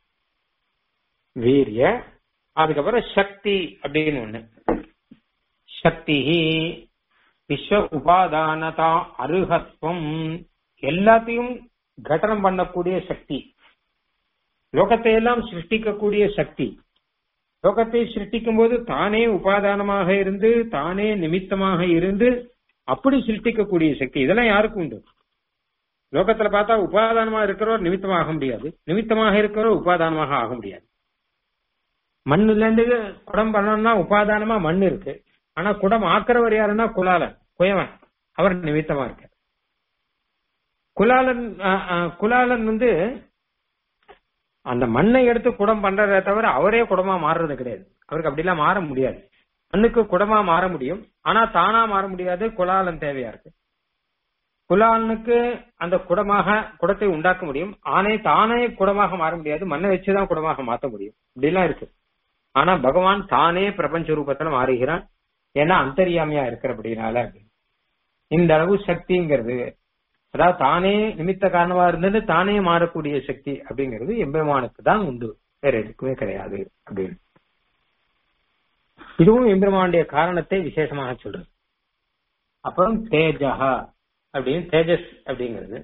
Speaker 1: வீரிய அதுக்கப்புறம் சக்தி அப்படின்னு ஒண்ணு சக்தி விஸ்வ உபாதானதா அருகத்துவம் எல்லாத்தையும் கடனம் பண்ணக்கூடிய சக்தி லோகத்தை எல்லாம் சிருஷ்டிக்கக்கூடிய சக்தி லோகத்தை சிருஷ்டிக்கும் போது தானே உபாதானமாக இருந்து தானே நிமித்தமாக இருந்து அப்படி சிருஷ்டிக்கக்கூடிய சக்தி இதெல்லாம் யாருக்கும் உண்டு லோகத்துல பார்த்தா உபாதானமா இருக்கிறவர் நிமித்தமாக ஆக முடியாது நிமித்தமாக இருக்கிறவர் உபாதானமாக ஆக முடியாது மண்ணுல இருந்து குடம் பண்ணணும்னா உபாதானமா மண் இருக்கு ஆனா குடம் ஆக்கிறவர் யாருன்னா குலாலன் குயவன் அவர் நிமித்தமா இருக்க குலாலன் அஹ், அஹ், குலாலன் வந்து அந்த மண்ணை எடுத்து குடம் பண்றதை தவிர அவரே குடமா மாறுறது கிடையாது அவருக்கு அப்படிலாம் மாற முடியாது மண்ணுக்கு குடமா மாற முடியும் ஆனா தானா மாற முடியாது குலாலன் தேவையா இருக்கு குலாலனுக்கு அந்த குடமாக குடத்தை உண்டாக்க முடியும் ஆனே தானே குடமாக மாற முடியாது மண்ணை வச்சுதான் குடமாக மாத்த முடியும் இப்படிலாம் இருக்கு ஆனா பகவான் தானே பிரபஞ்ச ரூபத்துல மாறுகிறான் ஏன்னா அந்தரியாமையா இருக்கிறபடினால இந்த அளவு சக்திங்கிறது அதாவது தானே நிமித்த காரணமா இருந்தது தானே மாறக்கூடிய சக்தி அப்படிங்கிறது எம்பெருமானுக்கு தான் உண்டு வேற எதுக்குமே கிடையாது அப்படின்னு இதுவும் எம்பெருமானுடைய காரணத்தை விசேஷமாக சொல்றது அப்புறம் தேஜஹா அப்படின்னு தேஜஸ் அப்படிங்கிறது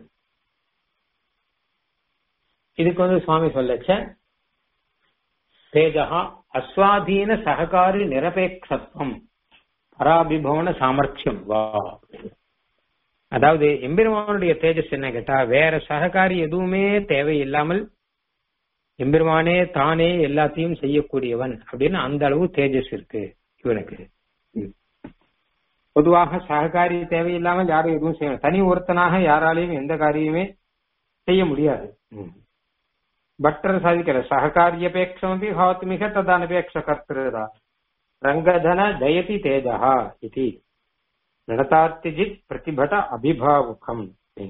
Speaker 1: இதுக்கு வந்து சுவாமி சொல்லச்ச தேஜஹா அஸ்வாதீன சககாரி நிரபேட்சத்துவம் பராபிபவன சாமர்த்தியம் வா அதாவது எம்பெருமானுடைய தேஜஸ் என்ன கேட்டா வேற சககாரி எதுவுமே தேவையில்லாமல் எம்பெருமானே தானே எல்லாத்தையும் செய்யக்கூடியவன் அப்படின்னு அந்த அளவு தேஜஸ் இருக்கு இவனுக்கு ம். பொதுவாக சககாரி தேவையில்லாமல் யாரும் எதுவும் செய்ய தனி ஒருத்தனாக யாராலையும் எந்த காரியமே செய்ய முடியாது ம். பட்டர் சாதிக்கிற சககாரியபேட்சமபி ஹாத்மிக ததானபேட்ச கர்த்தா ரங்கதன ஜயதி தேஜஹா இது நடத்தார்த்திஜித் பிரதிபட அபிபாவுகம்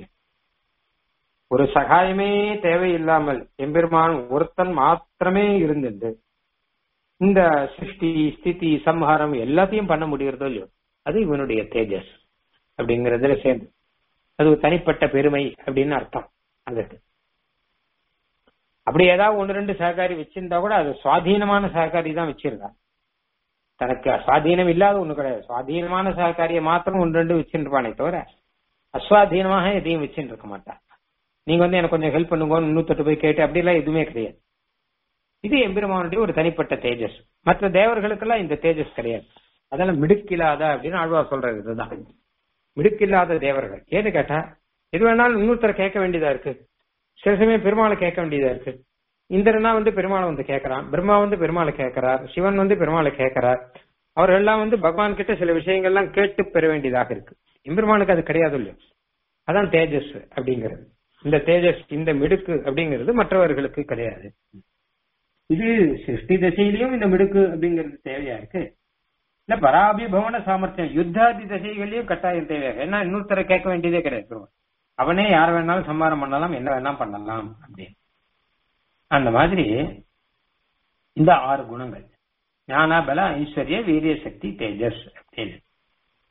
Speaker 1: ஒரு சகாயமே தேவையில்லாமல் எம்பெருமான் ஒருத்தன் மாத்திரமே இருந்தது இந்த சிருஷ்டி ஸ்திதி சம்ஹாரம் எல்லாத்தையும் பண்ண முடியறதோ இல்லையோ அது இவனுடைய தேஜஸ் அப்படிங்கறதுல சேர்ந்து அது ஒரு தனிப்பட்ட பெருமை அப்படின்னு அர்த்தம் அதுக்கு அப்படி ஏதாவது ஒன்னு ரெண்டு சககாரி வச்சிருந்தா கூட அது சுவாதீனமான சககாரி தான் வச்சிருக்கா தனக்கு சுவாதீனம் இல்லாத ஒண்ணு கிடையாது சுவாதீனமான சககாரியை மாத்திரம் ஒன்று ரெண்டு வச்சுருப்பானே தவிர அஸ்வாதீனமாக எதையும் வச்சுட்டு இருக்க மாட்டான் நீங்க வந்து எனக்கு கொஞ்சம் ஹெல்ப் பண்ணுங்க இன்னூத்தட்டு போய் கேட்டு அப்படிலாம் எதுவுமே கிடையாது இது எம்பெருமானுடைய ஒரு தனிப்பட்ட தேஜஸ் மற்ற தேவர்களுக்கெல்லாம் இந்த தேஜஸ் கிடையாது அதெல்லாம் மிடுக்கில்லாத அப்படின்னு ஆழ்வார் சொல்றது இதுதான் மிடுக்கில்லாத தேவர்கள் ஏன்னு கேட்டா எது வேணாலும் இன்னொருத்தரை கேட்க வேண்டியதா இருக்கு சில சமயம் பெருமாளை கேட்க வேண்டியதா இருக்கு இந்திரனா வந்து பெருமாளை வந்து கேட்கறான் பிரம்மா வந்து பெருமாளை கேட்கிறார் சிவன் வந்து பெருமாளை கேட்கிறார் அவர்கள் எல்லாம் வந்து பகவான் கிட்ட சில விஷயங்கள்லாம் கேட்டு பெற வேண்டியதாக இருக்கு எம்பெருமானுக்கு அது கிடையாது இல்லையோ அதான் தேஜஸ் அப்படிங்கிறது இந்த தேஜஸ் இந்த மிடுக்கு அப்படிங்கிறது மற்றவர்களுக்கு கிடையாது இது சிருஷ்டி தசையிலையும் இந்த மிடுக்கு அப்படிங்கிறது தேவையா இருக்கு இல்ல பராபிபவன சாமர்த்தியம் யுத்தாதி தசைகளையும் கட்டாயம் தேவையா ஏன்னா இன்னொருத்தரை கேட்க வேண்டியதே கிடையாது பெருமாள். அவனே யார் வேணாலும் சம்மாரம் பண்ணலாம் என்ன வேணா பண்ணலாம் அப்படின்னு அந்த மாதிரி இந்த ஆறு குணங்கள் ஞான பல ஐஸ்வர்ய வீரிய சக்தி தேஜஸ் அப்படின்னு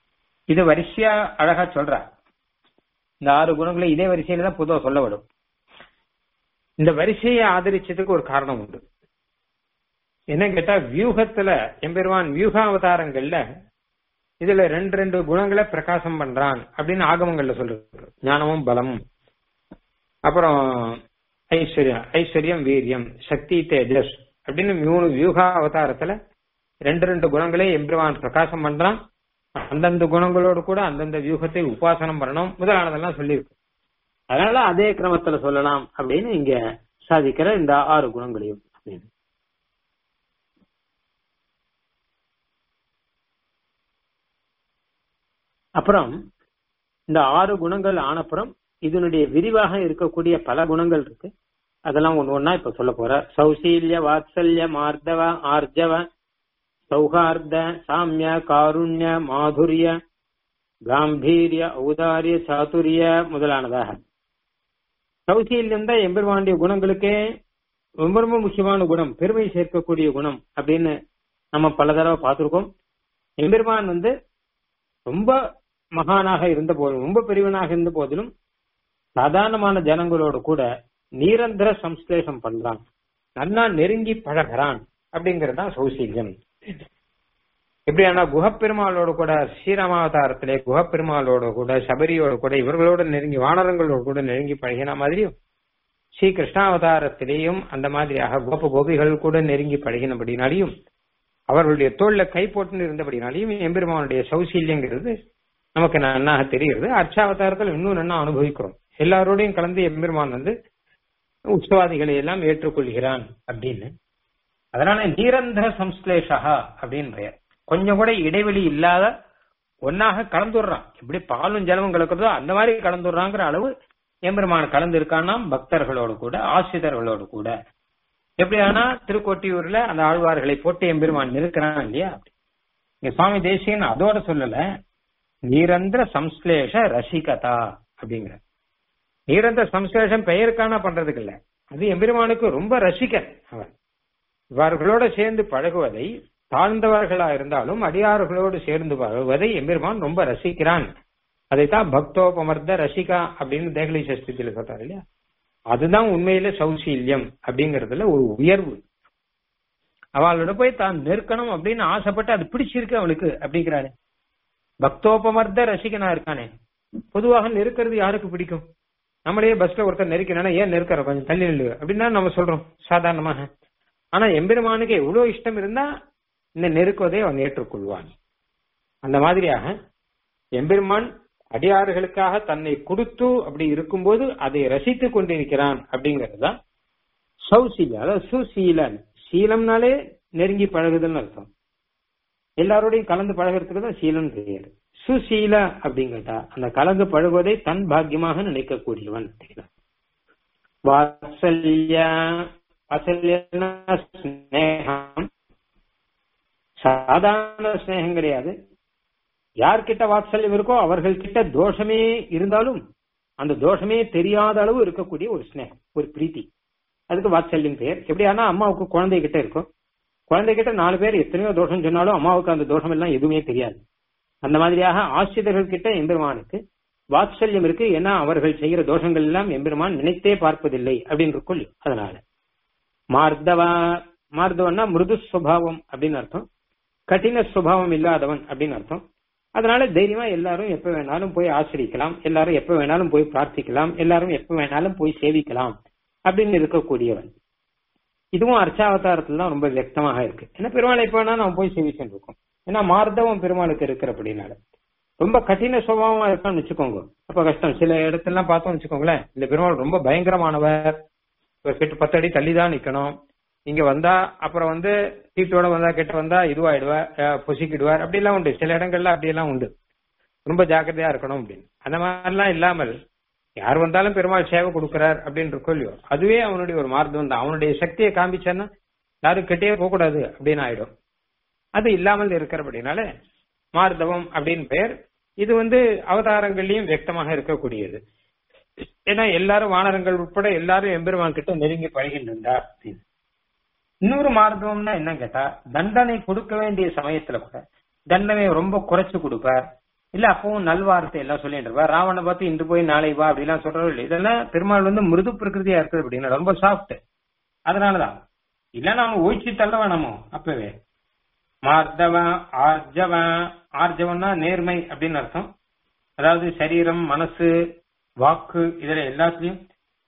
Speaker 1: இது வரிசையா அழகா சொல்ற இந்த ஆறு குணங்களை இதே வரிசையில தான் பொதுவா சொல்ல விடும் இந்த வரிசையை ஆதரிச்சதுக்கு ஒரு காரணம் உண்டு என்ன கேட்டா வியூகத்துல எம்பெருமான் வியூக அவதாரங்கள்ல இதுல ரெண்டு ரெண்டு குணங்களை பிரகாசம் பண்றான் அப்படின்னு ஆகமங்கள்ல சொல்றது ஞானமும் பலமும் அப்புறம் ஐஸ்வர்யம் ஐஸ்வர்யம் வீரியம் சக்தி தேஜஸ் அப்படின்னு மூணு வியூகா அவதாரத்துல ரெண்டு ரெண்டு குணங்களே எம்பெருமான் பிரகாசம் பண்றான் அந்தந்த குணங்களோடு கூட அந்தந்த வியூகத்தை உபாசனம் பண்ணணும் முதலானதெல்லாம் சொல்லியிருக்கு அதனால அதே கிரமத்துல சொல்லலாம் அப்படின்னு இங்க சாதிக்கிற இந்த ஆறு குணங்களையும் அப்படின்னு அப்புறம் இந்த ஆறு குணங்கள் ஆனப்புறம் இதனுடைய விரிவாக இருக்கக்கூடிய பல குணங்கள் இருக்கு அதெல்லாம் ஒண்ணு ஒன்னா இப்ப சொல்ல போற சௌசீல்ய வாத்சல்ய மார்தவ ஆர்ஜவ சௌஹார்த சாமிய காருண்ய மாதுரிய காம்பீரிய ஔதாரிய சாதுரிய முதலானதாக சௌசீல்யம் தான் எம்பெருமானுடைய குணங்களுக்கே ரொம்ப ரொம்ப முக்கியமான குணம் பெருமை சேர்க்கக்கூடிய குணம் அப்படின்னு நம்ம பல தடவை பார்த்திருக்கோம் எம்பெருமான் வந்து ரொம்ப மகானாக இருந்த போதிலும் ரொம்ப பெரியவனாக இருந்த போதிலும் சாதாரணமான ஜனங்களோடு கூட நீரந்தர சம்ஸ்லேஷம் பண்றான் நல்லா நெருங்கி பழகிறான் அப்படிங்கறதுதான் சௌசீல்யம் எப்படியானா குஹப்பெருமாளோட கூட ஸ்ரீராமாவதாரத்திலே குஹப்பெருமாளோட கூட சபரியோட கூட இவர்களோட நெருங்கி வானரங்களோட கூட நெருங்கி பழகின மாதிரியும் ஸ்ரீ கிருஷ்ணாவதாரத்திலேயும் அந்த மாதிரியாக கோப கோபிகள் கூட நெருங்கி பழகினபடினாலையும் அவர்களுடைய தோல்ல கை போட்டுன்னு இருந்தபடினாலையும் எம்பெருமானுடைய சௌசீல்யங்கிறது நமக்கு நன்னாக தெரிகிறது அர்ச்சாவதாரத்தில் இன்னும் நன்னா அனுபவிக்கிறோம் எல்லாரோடையும் கலந்து எம்பெருமான் வந்து உற்சவாதிகளை எல்லாம் ஏற்றுக்கொள்கிறான் அப்படின்னு அதனால நிரந்தர சம்ஸ்லேஷா அப்படின்னு பெயர் கொஞ்சம் கூட இடைவெளி இல்லாத ஒன்னாக கலந்துடுறான் எப்படி பாலும் ஜலமும் கலக்கிறதோ அந்த மாதிரி கலந்துடுறாங்கிற அளவு எம்பெருமான் கலந்து இருக்கான்னா பக்தர்களோடு கூட ஆசிரியர்களோடு கூட எப்படியானா திருக்கோட்டியூர்ல அந்த ஆழ்வார்களை போட்டு எம்பெருமான் இருக்கிறான் இல்லையா இங்க சுவாமி தேசியன் அதோட சொல்லல நிரந்தர சம்ஸ்லேஷ ரசிகதா அப்படிங்கிற நிரந்தர சம்ஸ்லேஷம் பெயருக்கான பண்றதுக்கு இல்ல அது எம்பெருமானுக்கு ரொம்ப ரசிகன் அவன் இவர்களோட சேர்ந்து பழகுவதை தாழ்ந்தவர்களா இருந்தாலும் அடியார்களோடு சேர்ந்து பழகுவதை எம்பெருமான் ரொம்ப ரசிக்கிறான் அதைத்தான் பக்தோபமர்த்த ரசிகா அப்படின்னு தேகலி சஸ்தியில சொல்றாரு இல்லையா அதுதான் உண்மையில சௌசீல்யம் அப்படிங்கறதுல ஒரு உயர்வு அவளோட போய் தான் நெருக்கணும் அப்படின்னு ஆசைப்பட்டு அது பிடிச்சிருக்கு அவளுக்கு அப்படிங்கிறாரு பக்தோபமர்த்த ரசிகனா இருக்கானே பொதுவாக நெருக்கிறது யாருக்கு பிடிக்கும் நம்மளே பஸ்ல ஒருத்தர் நெருக்கினா ஏன் நெருக்கிற கொஞ்சம் தள்ளி நில்லு அப்படின்னு தான் நம்ம சொல்றோம் சாதாரணமாக ஆனா எம்பெருமானுக்கு எவ்வளவு இஷ்டம் இருந்தா இந்த நெருக்குவதை அவன் ஏற்றுக்கொள்வான் அந்த மாதிரியாக எம்பெருமான் அடியாறுகளுக்காக தன்னை கொடுத்து அப்படி இருக்கும்போது அதை ரசித்து கொண்டிருக்கிறான் அப்படிங்கறதுதான் சௌசீல அதாவது சுசீலன் சீலம்னாலே நெருங்கி பழகுதல்னு அர்த்தம் எல்லாரோடையும் கலந்து பழகிறதுக்கு தான் சீலம் பெயர் சுசீல அப்படிங்கட்டா அந்த கலந்து பழகுவதை தன் பாக்கியமாக நினைக்கக்கூடியவன் வாத்சல்ய வாத்சல்யனா ஸ்நேகம் சாதாரண ஸ்நேகம் கிடையாது யார்கிட்ட வாத்சல்யம் இருக்கோ அவர்கள் கிட்ட தோஷமே இருந்தாலும் அந்த தோஷமே தெரியாத அளவு இருக்கக்கூடிய ஒரு ஸ்நேகம் ஒரு பிரீத்தி அதுக்கு வாத்சல்யம் பெயர் எப்படியானா அம்மாவுக்கு குழந்தை கிட்ட இருக்கும் குழந்தை கிட்ட நாலு பேர் எத்தனையோ தோஷம் சொன்னாலும் அம்மாவுக்கு அந்த தோஷம் எல்லாம் எதுவுமே தெரியாது அந்த மாதிரியாக ஆசிரியர்கள் கிட்ட எம்பெருமானுக்கு வாத்சல்யம் இருக்கு ஏன்னா அவர்கள் செய்கிற தோஷங்கள் எல்லாம் எம்பெருமான் நினைத்தே பார்ப்பதில்லை அப்படின்னு இருக்கும் அதனால மார்தவா மார்தவன்னா மிருது சுவாவம் அப்படின்னு அர்த்தம் கடின சுபாவம் இல்லாதவன் அப்படின்னு அர்த்தம் அதனால தைரியமா எல்லாரும் எப்ப வேணாலும் போய் ஆசிரிக்கலாம் எல்லாரும் எப்ப வேணாலும் போய் பிரார்த்திக்கலாம் எல்லாரும் எப்ப வேணாலும் போய் சேவிக்கலாம் அப்படின்னு இருக்கக்கூடியவன் இதுவும் அர்ச்சாவதாரத்துல தான் ரொம்ப வியக்தமாக இருக்கு ஏன்னா பெருமாளை எப்ப வேணா நம்ம போய் சேவிச்சுட்டு இருக்கோம் ஏன்னா மார்தவம் பெருமாளுக்கு இருக்கிற அப்படின்னால ரொம்ப கடின சுபாவமா இருக்கான்னு வச்சுக்கோங்க அப்ப கஷ்டம் சில இடத்தெல்லாம் பார்த்தோம்னு வச்சுக்கோங்களேன் இந்த பெருமாள் ரொம்ப பயங்கரமானவர் கிட்ட பத்து அடி தள்ளி தான் நிக்கணும் இங்க வந்தா அப்புறம் வந்து சீட்டோட வந்தா கிட்ட வந்தா இதுவாயிடுவார் பொசிக்கிடுவார் அப்படி எல்லாம் உண்டு சில இடங்கள்ல அப்படி எல்லாம் உண்டு ரொம்ப ஜாக்கிரதையா இருக்கணும் அப்படின்னு அந்த மாதிரிலாம் இல்லாமல் யார் வந்தாலும் பெருமாள் சேவை கொடுக்கிறார் அப்படின்னு இருக்கோ இல்லையோ அதுவே அவனுடைய ஒரு மார்க்கம் தான் அவனுடைய சக்தியை காமிச்சான்னா யாரும் கிட்டே போக கூடாது அப்படின்னு ஆயிடும் அது இல்லாமல் இருக்கிறபடினால மார்தவம் அப்படின்னு பெயர் இது வந்து அவதாரங்கள்லயும் வியக்தமாக இருக்கக்கூடியது ஏன்னா எல்லாரும் வானரங்கள் உட்பட எல்லாரும் எம்பெருமான் கிட்ட நெருங்கி பழகின்றார் அப்படின்னு இன்னொரு மார்க்கம்னா என்ன கேட்டா தண்டனை கொடுக்க வேண்டிய சமயத்துல கூட தண்டனை ரொம்ப குறைச்சு கொடுப்பார் இல்ல அப்பவும் நல்வார்த்தை எல்லாம் சொல்லிட்டு இருப்பா ராவணனை பார்த்து இன்று போய் நாளை வா அப்படிலாம் சொல்றோம் இல்லை இதெல்லாம் பெருமாள் வந்து மிருது பிரகிருதியா இருக்குது அப்படின்னா ரொம்ப சாஃப்ட் அதனாலதான் இல்ல நாம ஒழிச்சு தள்ள வேணாமோ அப்பவே மார்தவன் ஆர்ஜவன் ஆர்ஜவன்னா நேர்மை அப்படின்னு அர்த்தம் அதாவது சரீரம் மனசு வாக்கு இதுல எல்லாத்துலயும்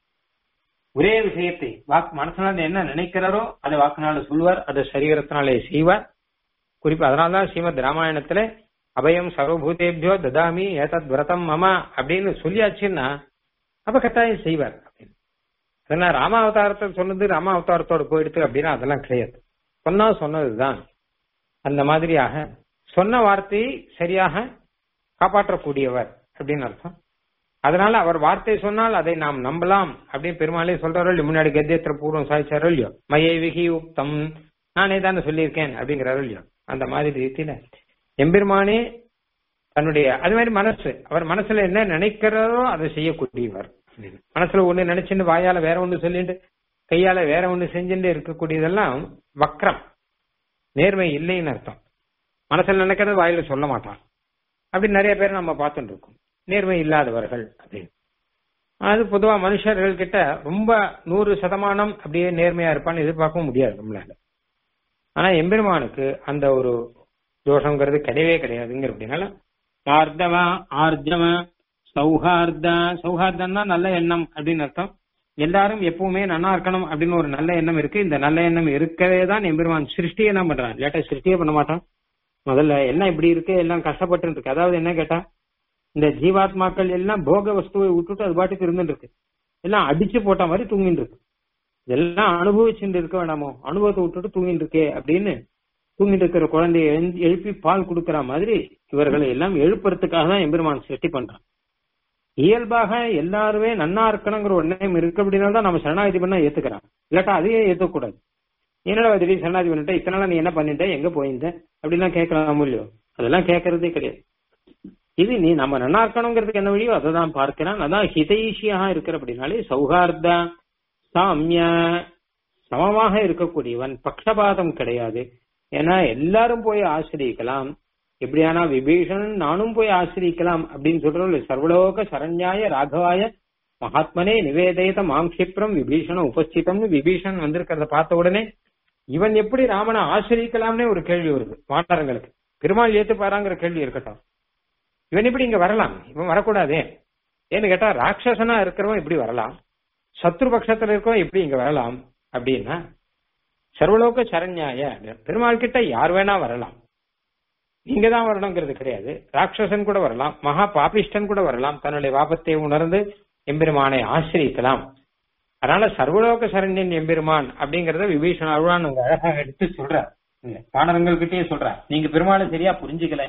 Speaker 1: ஒரே விஷயத்தை வாக்கு மனசுனால என்ன நினைக்கிறாரோ அதை வாக்குனால சொல்லுவார் அதை சரீரத்தினாலே செய்வார் குறிப்பா அதனாலதான் ஸ்ரீமத் ராமாயணத்துல அபயம் சர்வபூதேபியோ ததாமி ஏதத் விரதம் மம அப்படின்னு சொல்லியாச்சுன்னா அப்ப கட்டாயம் செய்வார் அப்படின்னு அதெல்லாம் ராமாவதாரத்தை சொன்னது ராமாவதாரத்தோட போயிடுது அப்படின்னா அதெல்லாம் கிடையாது சொன்னா சொன்னதுதான் அந்த மாதிரியாக சொன்ன வார்த்தையை சரியாக காப்பாற்றக்கூடியவர் அப்படின்னு அர்த்தம் அதனால அவர் வார்த்தை சொன்னால் அதை நாம் நம்பலாம் அப்படின்னு பெருமாளே சொல்றாரோ இல்லையோ முன்னாடி கத்தியத்திர பூர்வம் சாதிச்சாரோ இல்லையோ மயை விகி உக்தம் நானே தானே சொல்லியிருக்கேன் அப்படிங்கிறாரோ இல்லையோ அந்த மாதிரி ரீதியில எம்பெருமானே தன்னுடைய அது மாதிரி மனசு அவர் மனசுல என்ன நினைக்கிறாரோ அதை செய்யக்கூடியவர் மனசுல ஒண்ணு நினைச்சுட்டு வாயால வேற ஒண்ணு சொல்லிட்டு கையால வேற ஒண்ணு செஞ்சுட்டு இருக்கக்கூடியதெல்லாம் வக்ரம் நேர்மை இல்லைன்னு அர்த்தம் மனசுல நினைக்கிறது வாயில சொல்ல மாட்டான் அப்படி நிறைய பேர் நம்ம பார்த்துட்டு இருக்கோம் நேர்மை இல்லாதவர்கள் அப்படின்னு அது பொதுவா மனுஷர்கள் கிட்ட ரொம்ப நூறு சதமானம் அப்படியே நேர்மையா இருப்பான்னு எதிர்பார்க்கவும் முடியாது நம்மளால ஆனா எம்பெருமானுக்கு அந்த ஒரு தோஷங்கிறது கிடையவே கிடையாதுங்கிற அப்படின்னால ஆர்தவன் ஆர்ஜவன் சௌஹார்த சௌஹார்தம்னா நல்ல எண்ணம் அப்படின்னு அர்த்தம் எல்லாரும் எப்பவுமே நன்னா இருக்கணும் அப்படின்னு ஒரு நல்ல எண்ணம் இருக்கு இந்த நல்ல எண்ணம் இருக்கவே தான் எம்பெருமான் சிருஷ்டியை என்ன பண்றான் லேட்டா சிருஷ்டியே பண்ண மாட்டான் முதல்ல எல்லாம் இப்படி இருக்கு எல்லாம் கஷ்டப்பட்டு இருக்கு அதாவது என்ன கேட்டா இந்த ஜீவாத்மாக்கள் எல்லாம் போக வஸ்துவை விட்டுட்டு அது பாட்டுக்கு இருந்துட்டு இருக்கு எல்லாம் அடிச்சு போட்ட மாதிரி தூங்கிட்டு இருக்கு இதெல்லாம் அனுபவிச்சுட்டு இருக்க வேண்டாமோ அனுபவத்தை விட்டுட்டு தூங்கிட்டு இருக்கே அப்படின்னு தூங்கிட்டு இருக்கிற குழந்தைய எழுந்து- எழுப்பி பால் கொடுக்கிற மாதிரி இவர்களை எல்லாம் எழுப்புறதுக்காக தான் எம்பெருமான் சிருஷ்டி பண்றான் இயல்பாக எல்லாருமே நன்னா இருக்கணுங்கிற ஒரு எண்ணம் இருக்கு அப்படின்னா தான் நம்ம சரணாகதி பண்ணா ஏத்துக்கிறான் இல்லாட்டா அதையே ஏத்துக்கூடாது என்னடா திடீர் சரணாகதி பண்ணிட்ட இத்தனை நாள் நீ என்ன பண்ணிட்ட எங்க போயிருந்த அப்படிலாம் கேட்கலாம் இல்லையோ அதெல்லாம் கேட்கறதே கிடையாது இது நீ நம்ம நன்னா இருக்கணுங்கிறதுக்கு என்ன வழியோ அதை தான் பார்க்கிறான் அதான் ஹிதைஷியாக இருக்கிற அப்படின்னாலே சௌஹார்த சாமிய சமமாக இருக்கக்கூடியவன் பக்ஷபாதம் கிடையாது ஏன்னா எல்லாரும் போய் ஆசிரியக்கலாம் எப்படியானா விபீஷணன் நானும் போய் ஆசிரிக்கலாம் அப்படின்னு சொல்றோம் சர்வலோக சரண்யாய ராகவாய மகாத்மனே நிவேதயத மாம் கஷிப்ரம் விபீஷண உபஸ்திதம்னு விபீஷன் வந்திருக்கிறத பார்த்த உடனே இவன் எப்படி ராமனை ஆசிரியக்கலாம்னே ஒரு கேள்வி வருது வானரங்களுக்கு பெருமாள் ஏத்துப்பாராங்கிற கேள்வி இருக்கட்டும் இவன் எப்படி இங்க வரலாம் இவன் வரக்கூடாதே ஏன்னு கேட்டா ராட்சசனா இருக்கிறவன் இப்படி வரலாம் சத்ரு பட்சத்துல இருக்கவன் எப்படி இங்க வரலாம் அப்படின்னா சர்வலோக சரண்யாய பெருமாள் கிட்ட யார் வேணா வரலாம் நீங்க தான் வரணுங்கிறது கிடையாது ராட்சசன் கூட வரலாம் மகா பாபிஷ்டன் கூட வரலாம் தன்னுடைய பாபத்தை உணர்ந்து எம்பெருமானை ஆசிரியக்கலாம் அதனால சர்வலோக சரண்யன் எம்பெருமான் அப்படிங்கறத விபீஷண அருளான் அங்க அழகாக எடுத்து சொல்றார் பாடரங்கள் கிட்டே சொல்றார் நீங்க பெருமாளை சரியா புரிஞ்சுக்கல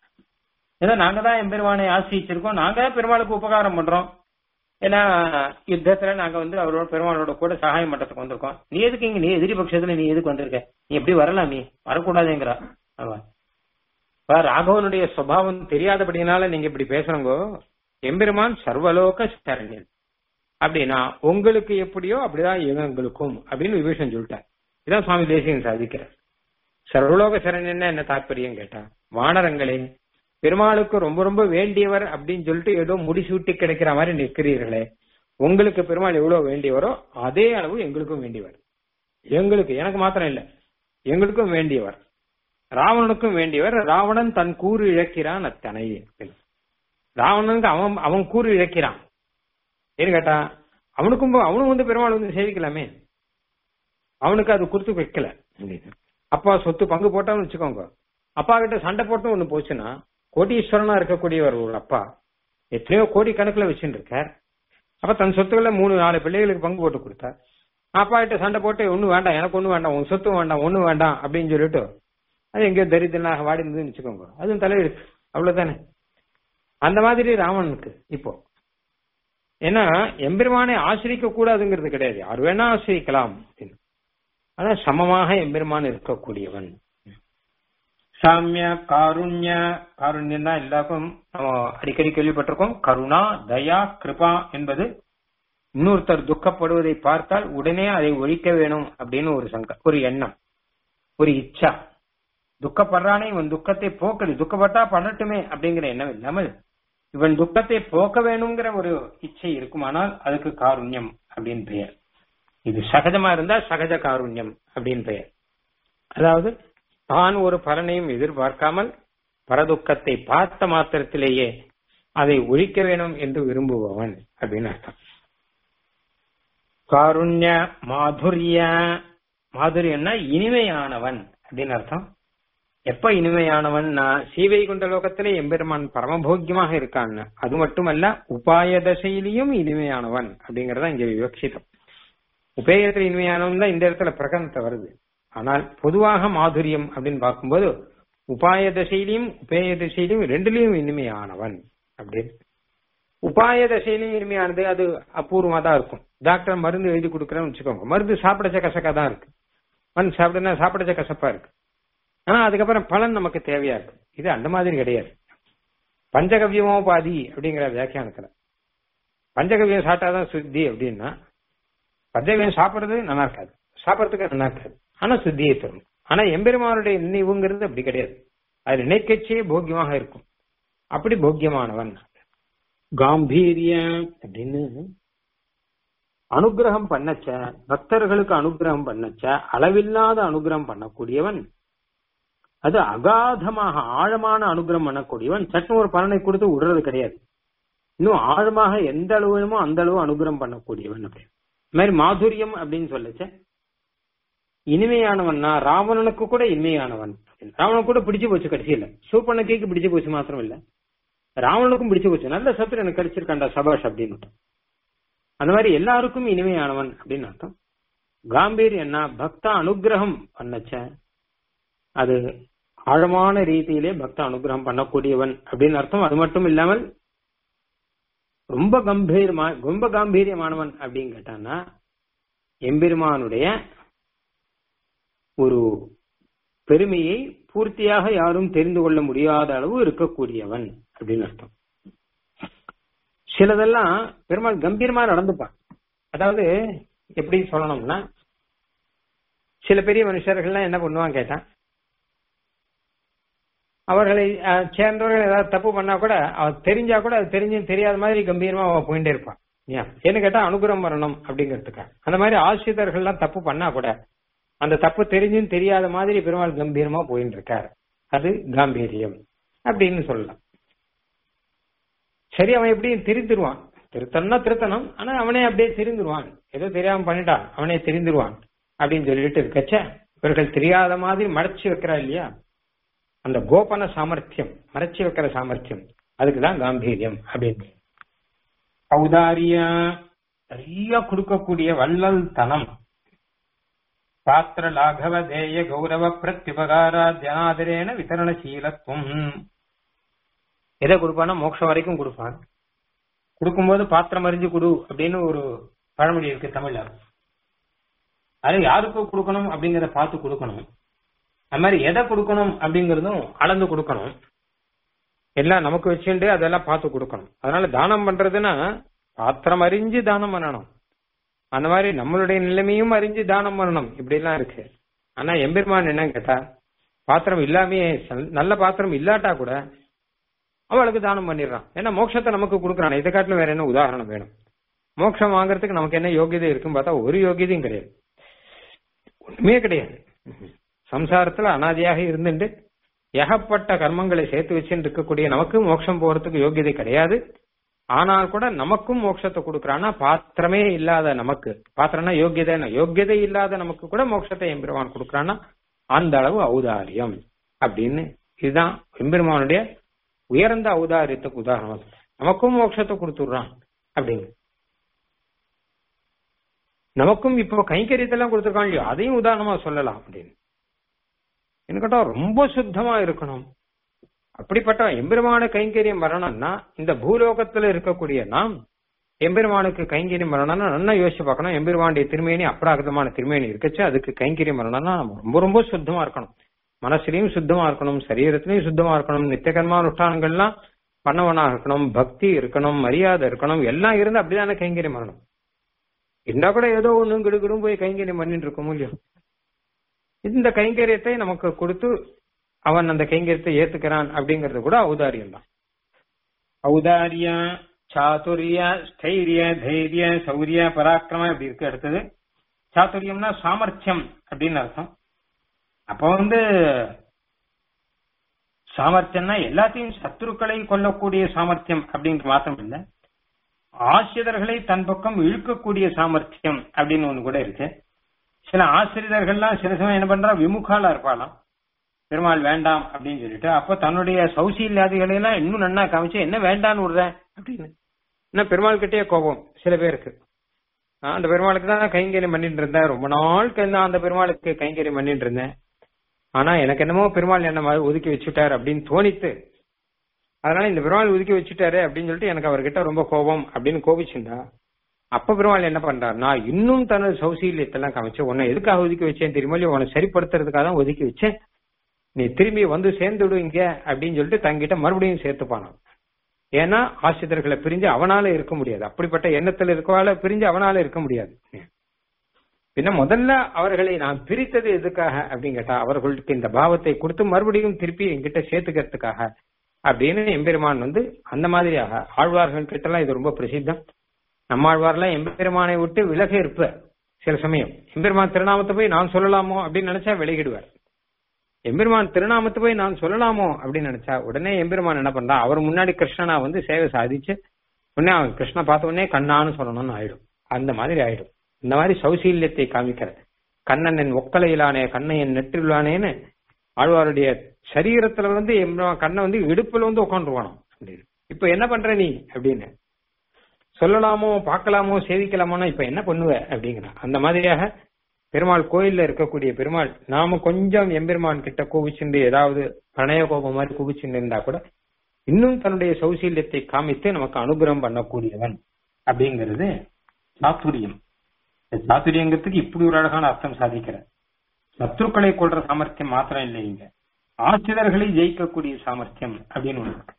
Speaker 1: ஏதோ நாங்க தான் எம்பெருமானை ஆசிரிச்சிருக்கோம் நாங்க பெருமாளுக்கு உபகாரம் பண்றோம் ஏன்னா யுத்தத்துல நாங்க வந்து அவரோட பெருமாளோட கூட சகாயம் பண்றதுக்கு வந்திருக்கோம் நீ எதுக்கு இங்க நீ எதிரி பட்சத்துல நீ எதுக்கு வந்திருக்க நீ எப்படி வரலாம் நீ வரக்கூடாதுங்கிறா அவன் இப்ப ராகவனுடைய சுபாவம் தெரியாதபடினால நீங்க இப்படி பேசுறங்கோ எம்பெருமான் சர்வலோக சரண்யன் அப்படின்னா உங்களுக்கு எப்படியோ அப்படிதான் எங்களுக்கும் அப்படின்னு விபீஷன் சொல்லிட்டார் இதான் சுவாமி தேசிகன் சாதிக்கிறார் சர்வலோக சரண்யன்னா என்ன தாற்பயம் கேட்டா வானரங்களே பெருமாளுக்கு ரொம்ப ரொம்ப வேண்டியவர் அப்படின்னு சொல்லிட்டு ஏதோ முடிசூட்டி கிடைக்கிற மாதிரி நிற்கிறீர்களே உங்களுக்கு பெருமாள் எவ்வளவு வேண்டியவரோ அதே அளவு எங்களுக்கும் வேண்டியவர் எங்களுக்கு எனக்கு மாத்திரம் இல்ல எங்களுக்கும் வேண்டியவர் ராவணனுக்கும் வேண்டியவர் ராவணன் தன் கூறு இழக்கிறான் அத்தனை ராவணனுக்கு அவன் அவன் கூறு இழக்கிறான் ஏன்னு கேட்டா அவனுக்கும் போ- அவனும் வந்து பெருமாள் வந்து சேவிக்கலாமே அவனுக்கு அது கொடுத்து வைக்கல அப்பா சொத்து பங்கு போட்டான்னு வச்சுக்கோங்க அப்பா கிட்ட சண்டை போட்டும் ஒண்ணு போச்சுன்னா கோடீஸ்வரனா இருக்கக்கூடியவர் ஒரு அப்பா எத்தனையோ கோடி கணக்குல வச்சுட்டு இருக்கார் அப்ப தன் சொத்துக்களை மூணு நாலு பிள்ளைகளுக்கு பங்கு போட்டு கொடுத்தார் அப்பா கிட்ட சண்டை போட்டு ஒண்ணு வேண்டாம் எனக்கு ஒண்ணு வேண்டாம் உன் சொத்து வேண்டாம் ஒண்ணு வேண்டாம் அப்படின்னு சொல்லிட்டு அது எங்கேயோ தரித்திரனாக வாடி இருந்ததுன்னு வச்சுக்கோங்க அதுவும் தலையெழுத்து அவ்வளவுதானே அந்த மாதிரி ராவணனுக்கு இப்போ ஏன்னா எம்பெருமானை ஆசிரிக்க கூடாதுங்கிறது கிடையாது யார் வேணா ஆசிரிக்கலாம் அப்படின்னு. ஆனா சமமாக எம்பெருமான் இருக்கக்கூடியவன் சாமிய காருண்ய காருண்யம் தான் எல்லாருக்கும் நம்ம அடிக்கடி கேள்விப்பட்டிருக்கோம் கருணா தயா கிருபா என்பது இன்னொருத்தர் துக்கப்படுவதை பார்த்தால் உடனே அதை ஒழிக்க வேணும் அப்படின்னு ஒரு சங்க ஒரு எண்ணம் ஒரு இச்சா துக்கப்படுறானே இவன் துக்கத்தை போக்குது துக்கப்பட்டா பண்ணட்டுமே அப்படிங்கிற எண்ணம் இல்லாமல் இவன் துக்கத்தை போக்க வேணுங்கிற ஒரு இச்சை இருக்குமானால் அதுக்கு காருண்யம் அப்படின்னு பெயர் இது சகஜமா இருந்தா சகஜ காருண்யம் அப்படின்னு பெயர் அதாவது தான் ஒரு பலனையும் எதிர்பார்க்காமல் பரதுக்கத்தை பார்த்த மாத்திரத்திலேயே அதை ஒழிக்க வேணும் என்று விரும்புபவன் அப்படின்னு அர்த்தம் காருண்ய மாதுரிய மாதுரியம்னா இனிமையானவன் அப்படின்னு அர்த்தம் எப்ப இனிமையானவன்னா சீவைகுண்ட லோகத்திலே எம்பெருமான் பரமபோக்கியமாக இருக்கான்னு அது மட்டுமல்ல உபாய தசையிலையும் இனிமையானவன் அப்படிங்கறத இங்க விவக்ஷிதம் உபேயத்துல இனிமையானவன் தான் இந்த இடத்துல பிரகடனத்தை வருது ஆனால் பொதுவாக மாதுரியம் அப்படின்னு பார்க்கும்போது உபாய தசையிலையும் உபேய தசையிலையும் ரெண்டுலயும் இனிமையானவன் அப்படின்னு உபாய தசையிலையும் இனிமையானது அது அபூர்வமா தான் இருக்கும் டாக்டர் மருந்து எழுதி கொடுக்குறேன்னு வச்சுக்கோங்க மருந்து சாப்பிடச்ச கசக்கா தான் இருக்கு மருந்து சாப்பிடுனா சாப்பிடச்ச கசப்பா இருக்கு ஆனா அதுக்கப்புறம் பலன் நமக்கு தேவையா இருக்கு இது அந்த மாதிரி கிடையாது பஞ்சகவியமோ பாதி அப்படிங்கிற வியாக்கியானத்துல பஞ்சகவியம் சாப்பிட்டாதான் சுத்தி அப்படின்னா பஞ்சகவியம் சாப்பிடுறது நல்லா இருக்காது சாப்பிடறதுக்கு நல்லா இருக்காது ஆனா சுத்தியை தரும் ஆனா எம்பெருமானுடைய நினைவுங்கிறது அப்படி கிடையாது அது நினைக்கச்சே போக்கியமாக இருக்கும் அப்படி போக்கியமானவன் காம்பீரிய அப்படின்னு அனுகிரகம் பண்ணச்ச பக்தர்களுக்கு அனுகிரகம் பண்ணச்ச அளவில்லாத அனுகிரகம் பண்ணக்கூடியவன் அது அகாதமாக ஆழமான அனுகிரகம் பண்ணக்கூடியவன் சட்டம் ஒரு பலனை கொடுத்து விடுறது கிடையாது இன்னும் ஆழமாக எந்த அளவு வேணுமோ அந்த அளவு அனுகிரகம் பண்ணக்கூடியவன் அப்படின்னு இது மாதிரி மாதுரியம் அப்படின்னு சொல்லச்ச இனிமையானவன்னா ராவணனுக்கு கூட இனிமையானவன் ராவணனுக்கு கூட பிடிச்சு போச்சு கடைசியில சூப்பனக்கைக்கு பிடிச்சு போச்சு மாத்திரம் இல்ல ராவணனுக்கும் பிடிச்சு போச்சு நல்ல சத்துரு எனக்கு கிடைச்சிருக்காண்டா சபாஷ் அப்படின்னு அந்த மாதிரி எல்லாருக்கும் இனிமையானவன் அப்படின்னு அர்த்தம் காம்பீரியன்னா பக்த அனுகிரகம் பண்ணச்ச அது ஆழமான ரீதியிலே பக்த அனுகிரகம் பண்ணக்கூடியவன் அப்படின்னு அர்த்தம் அது மட்டும் இல்லாமல் ரொம்ப கம்பீரமா ரொம்ப காம்பீரியமானவன் அப்படின்னு கேட்டான்னா எம்பெருமானுடைய ஒரு பெருமையை பூர்த்தியாக யாரும் தெரிந்து கொள்ள முடியாத அளவு இருக்கக்கூடியவன் அப்படின்னு அர்த்தம் சிலதெல்லாம் பெருமாள் கம்பீரமா நடந்துப்பான் அதாவது எப்படி சொல்லணும்னா சில பெரிய மனுஷர்கள்லாம் என்ன பண்ணுவாங்க கேட்டா அவர்களை அஹ், சேர்ந்தவர்கள் ஏதாவது தப்பு பண்ணா கூட அவ தெரிஞ்சா கூட அது தெரிஞ்சும் தெரியாத மாதிரி கம்பீரமா அவ போயிட்டே இருப்பான் ஏன் என்ன கேட்டா அனுகிரகம் வரணும் அப்படிங்கிறதுக்காக அந்த மாதிரி ஆசிரியர்கள்லாம் தப்பு பண்ணா கூட அந்த தப்பு தெரிஞ்சும் தெரியாத மாதிரி பெருமாள் கம்பீரமா போயிட்டு இருக்காரு அது காம்பீரியம் அப்படின்னு சொல்லலாம் சரி அவன் எப்படி திருந்துருவான் திருத்தணும்னா திருத்தணும் ஆனா அவனே அப்படியே திருந்துருவான் ஏதோ தெரியாம பண்ணிட்டான் அவனே திருந்துருவான் அப்படின்னு சொல்லிட்டு இருக்கச்ச இவர்கள் தெரியாத மாதிரி மறைச்சு வைக்கிறா இல்லையா அந்த கோபன சாமர்த்தியம் மறைச்சு வைக்கிற சாமர்த்தியம் அதுக்குதான் காம்பீரியம் அப்படின்னு ஔதாரிய நிறைய கொடுக்கக்கூடிய வள்ளல் தனம் பாத்திர லாகவ தேய கௌரவ பிரத்யுபகாரா ஜனாதரேன விதரணசீலத்துவம் எதை கொடுப்பானா மோட்சம் வரைக்கும் கொடுப்பான் கொடுக்கும்போது பாத்திரம் அறிஞ்சு கொடு அப்படின்னு ஒரு பழமொழி இருக்கு தமிழ்ல அது யாருக்கு கொடுக்கணும் அப்படிங்கறத பார்த்து கொடுக்கணும் அது மாதிரி எதை கொடுக்கணும் அப்படிங்கறதும் அளந்து கொடுக்கணும் எல்லாம் நமக்கு வச்சுட்டு அதெல்லாம் பார்த்து கொடுக்கணும் அதனால தானம் பண்றதுன்னா பாத்திரம் அறிஞ்சு தானம் பண்ணணும் அந்த மாதிரி நம்மளுடைய நிலைமையும் அறிஞ்சு தானம் பண்ணணும் இப்படி எல்லாம் இருக்கு ஆனா எம்பெருமான் என்ன கேட்டா பாத்திரம் இல்லாமையே சல்- நல்ல பாத்திரம் இல்லாட்டா கூட அவளுக்கு தானம் பண்ணிடுறான் ஏன்னா மோட்சத்தை நமக்கு கொடுக்குறான் இதை காட்டிலும் வேற என்ன உதாரணம் வேணும் மோட்சம் வாங்குறதுக்கு நமக்கு என்ன யோகியதை இருக்குன்னு பார்த்தா ஒரு யோகியதையும் கிடையாது ஒண்ணுமே கிடையாது சம்சாரத்துல அனாதியாக இருந்துட்டு ஏகப்பட்ட கர்மங்களை சேர்த்து வச்சுட்டு இருக்கக்கூடிய நமக்கு மோட்சம் போறதுக்கு யோகியதை கிடையாது ஆனால் கூட நமக்கும் மோட்சத்தை கொடுக்கறான்னா பாத்திரமே இல்லாத நமக்கு பாத்திரம்னா யோகியதை யோகியதை இல்லாத நமக்கு கூட மோட்சத்தை எம்பெருமான் கொடுக்கறான்னா அந்த அளவு ஔதாரியம் அப்படின்னு இதுதான் எம்பெருமானுடைய உயர்ந்த ஔதாரியத்துக்கு உதாரணம் நமக்கும் மோட்சத்தை கொடுத்துடுறான் அப்படின்னு நமக்கும் இப்போ கைங்கரியத்தெல்லாம் கொடுத்துருக்கான் இல்லையோ அதையும் உதாரணமா சொல்லலாம் அப்படின்னு என்ன கேட்டா ரொம்ப சுத்தமா இருக்கணும் அப்படிப்பட்ட எம்பெருமான கைங்கரியம் வரணும்னா இந்த பூலோகத்துல இருக்கக்கூடிய நாம் எம்பெருமானுக்கு கைங்கரியம் வரணும்னா நல்லா யோசிச்சு பார்க்கணும் எம்பெருமானுடைய திருமேனி அப்ராகிதமான திருமேனி இருக்கச்சு அதுக்கு கைங்கரியம் வரணும்னா நம்ம ரொம்ப ரொம்ப சுத்தமா இருக்கணும் மனசுலயும் சுத்தமா இருக்கணும் சரீரத்திலையும் சுத்தமா இருக்கணும் நித்திய கர்மானுஷ்டானங்கள்லாம் பண்ணவனா இருக்கணும் பக்தி இருக்கணும் மரியாதை இருக்கணும் எல்லாம் இருந்து அப்படிதானே கைங்கரியம் வரணும் இருந்தா கூட ஏதோ ஒண்ணு கிடுகிடும் போய் கைங்கரியம் பண்ணிட்டு இருக்கோமோ இல்லையோ இந்த கைங்கரியத்தை நமக்கு கொடுத்து அவன் அந்த கைங்கரியத்தை ஏத்துக்கிறான் அப்படிங்கறது கூட ஔதாரியம் தான் ஔதாரிய சாதுரிய ஸ்தைரிய தைரிய சௌரிய பராக்கிரமம் இப்படி இருக்கு அடுத்தது சாதுரியம்னா சாமர்த்தியம் அப்படின்னு அர்த்தம் அப்ப வந்து சாமர்த்தியம்னா எல்லாத்தையும் சத்துருக்களை கொல்லக்கூடிய சாமர்த்தியம் அப்படின்ற மாத்திரம் இல்ல ஆசிரியர்களை தன் பக்கம் இழுக்கக்கூடிய சாமர்த்தியம் அப்படின்னு ஒண்ணு கூட இருக்கு சில ஆசிரியர்கள்லாம் சில சமயம் என்ன பண்றா விமுகாலா இருப்பாளாம் பெருமாள் வேண்டாம் அப்படின்னு சொல்லிட்டு அப்ப தன்னுடைய சௌசீல்யாதிகளை எல்லாம் இன்னும் நன்னா காமிச்சு என்ன வேண்டான்னு விடுற அப்படின்னு என்ன பெருமாள் கிட்டே கோபம் சில பேருக்கு நான் அந்த பெருமாளுக்கு தான் கைங்கரியம் பண்ணிட்டு இருந்தேன் ரொம்ப நாள் நான் அந்த பெருமாளுக்கு கைங்கரியம் பண்ணிட்டு இருந்தேன் ஆனா எனக்கு என்னமோ பெருமாள் என்ன மாதிரி ஒதுக்கி வச்சுட்டாரு அப்படின்னு தோணித்து அதனால இந்த பெருமாள் ஒதுக்கி வச்சுட்டாரு அப்படின்னு சொல்லிட்டு எனக்கு அவர்கிட்ட ரொம்ப கோபம் அப்படின்னு கோபிச்சுண்டா அப்ப பெருமாள் என்ன பண்றாரு நான் இன்னும் தனது சௌசீல்யத்தெல்லாம் காமிச்சு உன்னை எதுக்காக ஒதுக்கி வச்சேன் தெரியுமா இல்லையா உன்னை சரிப்படுத்துறதுக்காக தான் ஒதுக்கி வச்சேன் நீ திரும்பி வந்து சேர்ந்துடு இங்க அப்படின்னு சொல்லிட்டு தங்கிட்ட மறுபடியும் சேர்த்துப்பானான் ஏன்னா ஆசிரியர்களை பிரிஞ்சு அவனால இருக்க முடியாது அப்படிப்பட்ட எண்ணத்துல இருக்கவால பிரிஞ்சு அவனால இருக்க முடியாது பின்ன முதல்ல அவர்களை நான் பிரித்தது எதுக்காக அப்படின்னு கேட்டா அவர்களுக்கு இந்த பாவத்தை கொடுத்து மறுபடியும் திருப்பி என்கிட்ட சேர்த்துக்கிறதுக்காக அப்படின்னு எம்பெருமான் வந்து அந்த மாதிரியாக ஆழ்வார்கள் கிட்ட எல்லாம் இது ரொம்ப பிரசித்தம் நம்ம ஆழ்வார்லாம் எம்பெருமானை விட்டு விலக இருப்ப சில சமயம் எம்பெருமான் திருநாமத்தை போய் நான் சொல்லலாமோ அப்படின்னு நினைச்சா விலகிடுவார் எம்பெருமான் திருநாமத்தை போய் நான் சொல்லலாமோ அப்படின்னு நினைச்சா உடனே எம்பெருமான் என்ன பண்றா அவர் முன்னாடி கிருஷ்ணனா வந்து சேவை சாதிச்சு உடனே அவன் கிருஷ்ண பார்த்த உடனே கண்ணான்னு சொல்லணும்னு ஆயிடும் அந்த மாதிரி ஆயிடும் இந்த மாதிரி சௌசீல்யத்தை காமிக்கிற கண்ணன் என் ஒக்கலையிலானே கண்ணை என் நெற்றிலானேன்னு ஆழ்வாருடைய சரீரத்துல வந்து எம்பெருமான் கண்ணை வந்து இடுப்புல வந்து உட்காந்துருவானோ அப்படின்னு இப்ப என்ன பண்ற நீ அப்படின்னு சொல்லலாமோ பார்க்கலாமோ சேவிக்கலாமோன்னா இப்ப என்ன பண்ணுவ அப்படிங்கிறான் அந்த மாதிரியாக பெருமாள் கோயில்ல இருக்கக்கூடிய பெருமாள் நாம கொஞ்சம் எம்பெருமான் கிட்ட கோபிச்சுண்டு ஏதாவது பிரணய கோபம் மாதிரி கோபிச்சுண்டு இருந்தா கூட இன்னும் தன்னுடைய சௌசீல்யத்தை காமித்து நமக்கு அனுகிரகம் பண்ணக்கூடியவன் அப்படிங்கிறது சாத்துரியம் சாத்துரியங்கிறதுக்கு இப்படி ஒரு அழகான அர்த்தம் சாதிக்கிற சத்ருக்களை கொள்ற சாமர்த்தியம் மாத்திரம் இல்லை இங்க ஆசிரியர்களை ஜெயிக்கக்கூடிய சாமர்த்தியம் அப்படின்னு ஒண்ணு இருக்கு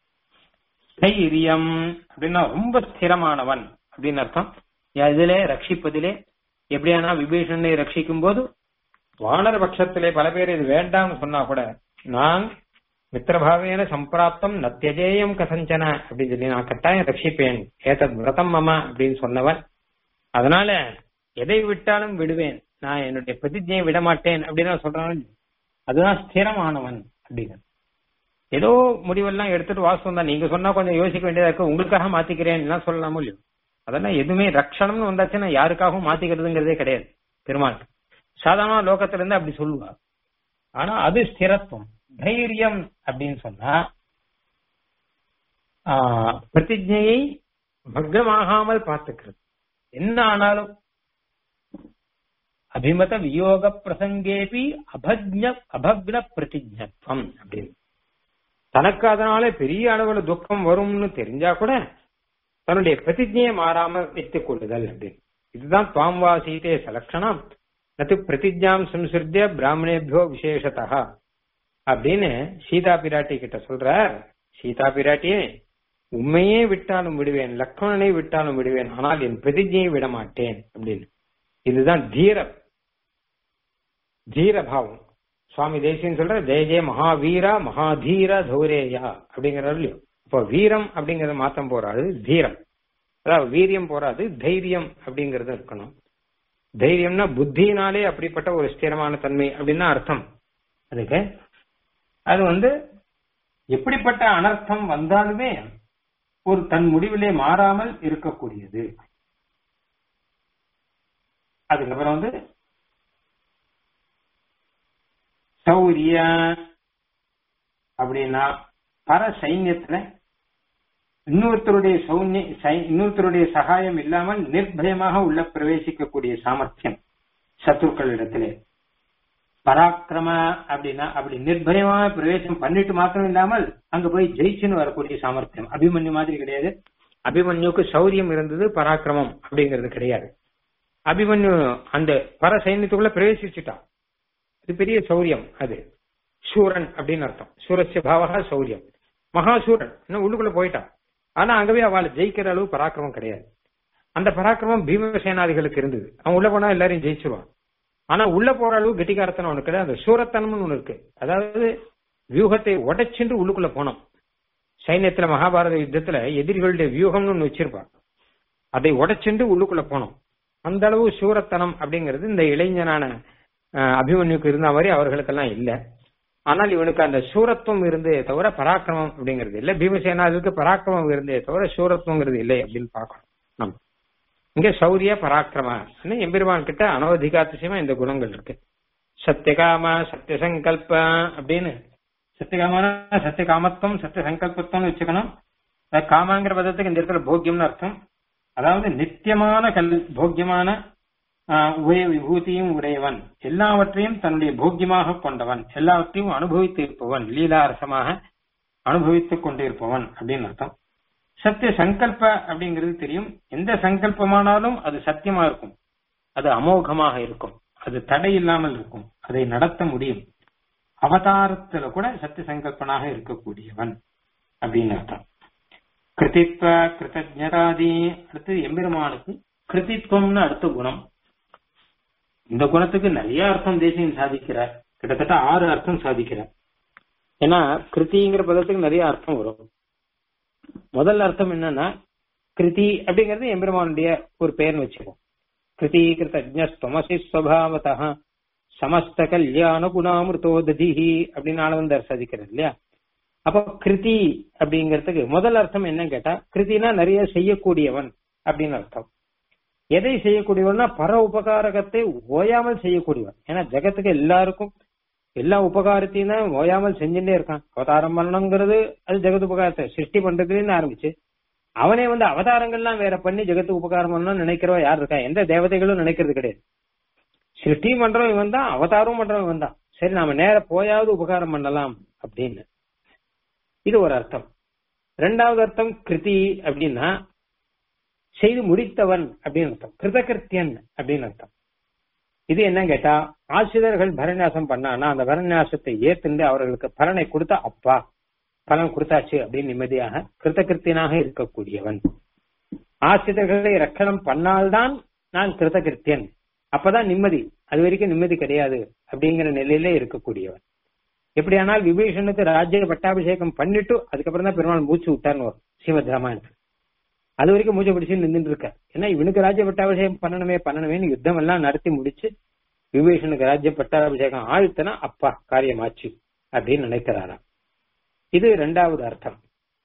Speaker 1: தைரியம் அப்படின்னா ரொம்ப ஸ்திரமானவன் அப்படின்னு அர்த்தம் இதிலே ரட்சிப்பதிலே எப்படியானா விபீஷணனை ரட்சிக்கும் போது வானர பட்சத்திலே பல பேர் இது வேண்டாம்னு சொன்னா கூட நான் மித்திரபாவேன சம்பிராப்தம் நத்தியஜேயம் கசஞ்சன அப்படின்னு சொல்லி நான் கட்டாயம் ரட்சிப்பேன் ஏதத் விரதம் மம அப்படின்னு சொன்னவன் அதனால எதை விட்டாலும் விடுவேன் நான் என்னுடைய பிரதிஜையை விட மாட்டேன் அப்படின்னு நான் சொல்றேன் அதுதான் ஸ்திரமானவன் அப்படின்னு ஏதோ முடிவெல்லாம் எடுத்துட்டு வாசம் தான் நீங்க சொன்னா கொஞ்சம் யோசிக்க வேண்டியதா இருக்கு உங்களுக்காக மாத்திக்கிறேன் எல்லாம் சொல்லலாமோ இல்லையோ அதெல்லாம் எதுவுமே ரக்ஷணம்னு வந்தாச்சுன்னா யாருக்காகவும் மாத்திக்கிறதுங்கிறதே கிடையாது பெருமாள் சாதாரண லோகத்துல இருந்து அப்படி சொல்லுவா ஆனா அது ஸ்திரத்துவம் தைரியம் அப்படின்னு சொன்னா பிரதிஜையை பக்ரமாகாமல் பார்த்துக்கிறது என்ன ஆனாலும் அபிமத வியோக பிரசங்கேபி அபக்ஞ அபக்ன பிரதிஜத்வம் அப்படின்னு தனக்கு அதனால பெரிய அளவுல துக்கம் வரும்னு தெரிஞ்சா கூட தன்னுடைய பிரதிஜையை மாறாம வைத்துக் கொள்ளுதல் அப்படின்னு இதுதான் துவாம் சீதே சலக்ஷணம் நத்து பிரதிஜாம் சம்சிருத்திய பிராமணேபியோ விசேஷத்தா அப்படின்னு சீதா பிராட்டி கிட்ட சொல்றார் சீதா பிராட்டியே உண்மையே விட்டாலும் விடுவேன் லக்ஷ்மணனை விட்டாலும் விடுவேன் ஆனால் என் பிரதிஜையை விட மாட்டேன் அப்படின்னு இதுதான் தீர தீரபாவம் சுவாமி தேசியன் சொல்ற ஜெய ஜெய மகாவீரா மகாதீர தௌரேயா அப்படிங்கிறாரு இல்லையோ இப்போ வீரம் அப்படிங்கறத மாத்தம் போறாது தீரம் அதாவது வீரியம் போறாது தைரியம் அப்படிங்கறது இருக்கணும் தைரியம்னா புத்தியினாலே அப்படிப்பட்ட ஒரு ஸ்திரமான தன்மை அப்படின்னு அர்த்தம் அதுக்கு அது வந்து எப்படிப்பட்ட அனர்த்தம் வந்தாலுமே ஒரு தன் முடிவிலே மாறாமல் இருக்கக்கூடியது அதுக்கப்புறம் வந்து சௌரிய அப்படின்னா பர சைன்யத்துல இன்னொருத்தருடைய சௌன்ய இன்னொருத்தருடைய சகாயம் இல்லாமல் நிர்பயமாக உள்ள பிரவேசிக்கக்கூடிய சாமர்த்தியம் சத்துருக்களிடத்திலே பராக்கிரம அப்படின்னா அப்படி நிர்பயமாக பிரவேசம் பண்ணிட்டு மாத்திரம் இல்லாமல் அங்க போய் ஜெயிச்சுன்னு வரக்கூடிய சாமர்த்தியம் அபிமன்யு மாதிரி கிடையாது அபிமன்யுக்கு சௌரியம் இருந்தது பராக்கிரமம் அப்படிங்கிறது கிடையாது அபிமன்யு அந்த பர சைன்யத்துக்குள்ள பிரவேசிச்சுட்டான் இது பெரிய சௌரியம் அது சூரன் அப்படின்னு அர்த்தம் சூரஸ்ய பாவகா சௌரியம் மகாசூரன் இன்னும் உள்ளுக்குள்ள போயிட்டான் ஆனா அங்கவே அவளை ஜெயிக்கிற அளவு பராக்கிரமம் கிடையாது அந்த பராக்கிரமம் பீமசேனாதிகளுக்கு இருந்தது அவன் உள்ள போனா எல்லாரையும் ஜெயிச்சிருவான் ஆனா உள்ள போற அளவு கெட்டிக்காரத்தனம் ஒண்ணு கிடையாது அந்த சூரத்தனம்னு ஒண்ணு இருக்கு அதாவது வியூகத்தை உடைச்சிட்டு உள்ளுக்குள்ள போனோம் சைன்யத்துல மகாபாரத யுத்தத்துல எதிரிகளுடைய வியூகம்னு ஒண்ணு வச்சிருப்பான் அதை உடைச்சிட்டு உள்ளுக்குள்ள போனோம் அந்த அளவு சூரத்தனம் அப்படிங்கிறது இந்த இளைஞனான அஹ், அபிமன்யுக்கு இருந்த மாதிரி அவர்களுக்கெல்லாம் இல்ல ஆனால் இவனுக்கு அந்த சூரத்துவம் இருந்தே தவிர பராக்கிரமம் அப்படிங்கிறது இல்ல பீமசேனாவுக்கு பராக்கிரமம் இருந்தே தவிர சூரத்துவங்கிறது இல்லை அப்படின்னு பார்க்கணும் நம்ம இங்க சௌரிய பராக்கிரம எம்பெருமான் கிட்ட அனவதிகாத்திசயமா இந்த குணங்கள் இருக்கு சத்தியகாம சத்தியசங்கல்ப அப்படின்னு சத்தியகாமனா சத்தியகாமத்துவம் சத்திய சங்கல்பத்துவம்னு வச்சுக்கணும் அதாவது காமாங்கிற பதத்துக்கு இந்த இடத்துல போக்கியம்னு அர்த்தம் அதாவது நித்தியமான கல் போக்கியமான ஆஹ், உபய விபூதியும் உடையவன் எல்லாவற்றையும் தன்னுடைய போக்கியமாக கொண்டவன் எல்லாவற்றையும் அனுபவித்து இருப்பவன் லீலாரசமாக அனுபவித்துக் கொண்டிருப்பவன் அப்படின்னு அர்த்தம் சத்திய சங்கல்ப அப்படிங்கிறது தெரியும் எந்த சங்கல்பமானாலும் அது சத்தியமா இருக்கும் அது அமோகமாக இருக்கும் அது தடை இல்லாமல் இருக்கும் அதை நடத்த முடியும் அவதாரத்துல கூட சத்திய சங்கல்பனாக இருக்கக்கூடியவன் அப்படின்னு அர்த்தம் கிருதித்வ கிருத்தஜராதி அடுத்து எம்பெருமானுக்கு கிருதித்வம்னு அடுத்த குணம் இந்த குணத்துக்கு நிறைய அர்த்தம் தேசியம் சாதிக்கிறார் கிட்டத்தட்ட ஆறு அர்த்தம் சாதிக்கிறார் ஏன்னா கிருதிங்கிற பதத்துக்கு நிறைய அர்த்தம் வரும் முதல் அர்த்தம் என்னன்னா கிருதி அப்படிங்கிறது எம்பெருமானுடைய ஒரு பெயர்னு வச்சுக்கோம் கிருதி கிருத்தஜஸ்தமசி ஸ்வபாவதா சமஸ்த கல்யாண குணாமிருதோ ததிஹி அப்படின்னு ஆனவந்தர் சாதிக்கிறார் இல்லையா அப்போ கிருதி அப்படிங்கிறதுக்கு முதல் அர்த்தம் என்னன்னு கேட்டா கிருதினா நிறைய செய்யக்கூடியவன் அப்படின்னு அர்த்தம் எதை செய்யக்கூடியவன்னா பர உபகாரகத்தை ஓயாமல் செய்யக்கூடியவன் ஏன்னா ஜெகத்துக்கு எல்லாருக்கும் எல்லா உபகாரத்தையும் தான் ஓயாமல் செஞ்சுட்டே இருக்கான் அவதாரம் பண்ணணுங்கிறது அது ஜெகத் உபகாரத்தை சிருஷ்டி பண்றதுன்னு ஆரம்பிச்சு அவனே வந்து அவதாரங்கள்லாம் வேற பண்ணி ஜெகத்துக்கு உபகாரம் பண்ணணும்னு நினைக்கிறவன் யார் இருக்கா எந்த தேவதைகளும் நினைக்கிறது கிடையாது சிருஷ்டி பண்றவன் இவன் தான் அவதாரம் பண்றவன் இவன் தான் சரி நாம நேர போயாவது உபகாரம் பண்ணலாம் அப்படின்னு இது ஒரு அர்த்தம் ரெண்டாவது அர்த்தம் கிருதி அப்படின்னா செய்து முடித்தவன் அப்படின்னு அர்த்தம் கிருதகிருத்தியன் அப்படின்னு அர்த்தம் இது என்ன கேட்டா ஆசிரியர்கள் பரநியாசம் பண்ணானா அந்த பரநியாசத்தை ஏத்துண்டு அவர்களுக்கு பலனை கொடுத்தா அப்பா பலன் கொடுத்தாச்சு அப்படின்னு நிம்மதியாக கிருத்தகிருத்தியனாக இருக்கக்கூடியவன் ஆசிரியர்களை ரக்கணம் பண்ணால்தான் நான் கிருத்தகிருத்தியன் அப்பதான் நிம்மதி அது வரைக்கும் நிம்மதி கிடையாது அப்படிங்கிற நிலையில இருக்கக்கூடியவன் எப்படியானால் விபீஷனுக்கு ராஜ்ய பட்டாபிஷேகம் பண்ணிட்டு அதுக்கப்புறம் தான் பெருமாள் மூச்சு விட்டார்னு வரும் ஸ்ரீமத் ராமாயணத்துக்கு அது வரைக்கும் மூச்சை பிடிச்சு நின்றுட்டு இருக்க ஏன்னா இவனுக்கு ராஜ்ய பட்டாபிஷேகம் பண்ணணுமே பண்ணணுமேனு யுத்தம் எல்லாம் நடத்தி முடிச்சு விபீஷனுக்கு ராஜ்ய பட்டாபிஷேகம் ஆழ்த்தனா அப்பா காரியமாச்சு அப்படின்னு நினைக்கிறாராம் இது இரண்டாவது அர்த்தம்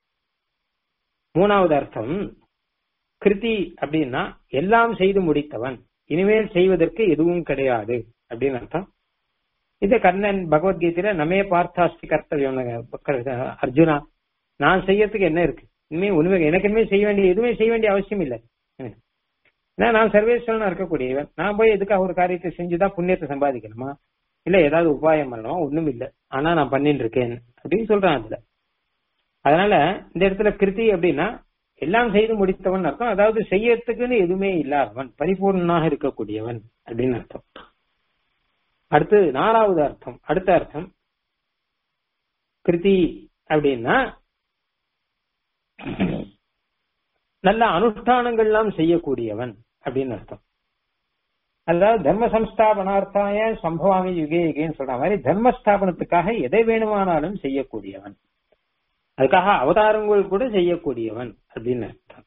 Speaker 1: மூணாவது அர்த்தம் கிருதி அப்படின்னா எல்லாம் செய்து முடித்தவன் இனிமேல் செய்வதற்கு எதுவும் கிடையாது அப்படின்னு அர்த்தம் இது கர்ணன் பகவத்கீதையில நமே பார்த்தாஸ்தி கர்த்தவியம் அர்ஜுனா நான் செய்யறதுக்கு என்ன இருக்கு இனிமே உண்மை எனக்கு இனிமே செய்ய வேண்டிய எதுவுமே செய்ய வேண்டிய அவசியம் இல்லை ஏன்னா நான் சர்வேஸ்வரனா இருக்கக்கூடியவன் நான் போய் எதுக்காக ஒரு காரியத்தை செஞ்சுதான் புண்ணியத்தை சம்பாதிக்கணுமா இல்ல ஏதாவது உபாயம் பண்ணணுமா ஒண்ணும் இல்ல ஆனா நான் பண்ணிட்டு இருக்கேன் அப்படின்னு சொல்றான் அதுல அதனால இந்த இடத்துல கிருதி அப்படின்னா எல்லாம் செய்து முடித்தவன் அர்த்தம் அதாவது செய்யறதுக்குன்னு எதுவுமே இல்லாதவன் பரிபூர்ணனாக இருக்கக்கூடியவன் அப்படின்னு அர்த்தம் அடுத்து நாலாவது அர்த்தம் அடுத்த அர்த்தம் கிருதி அப்படின்னா நல்ல அனுஷ்டானங்கள்லாம் செய்யக்கூடியவன் அப்படின்னு அர்த்தம் அதாவது தர்ம சம்ஸ்தாபனார்த்தாய சம்பவாமி யுகே யுகேன்னு சொல்ற மாதிரி தர்மஸ்தாபனத்துக்காக எதை வேணுமானாலும் செய்யக்கூடியவன் அதுக்காக அவதாரங்கள் கூட செய்யக்கூடியவன் அப்படின்னு அர்த்தம்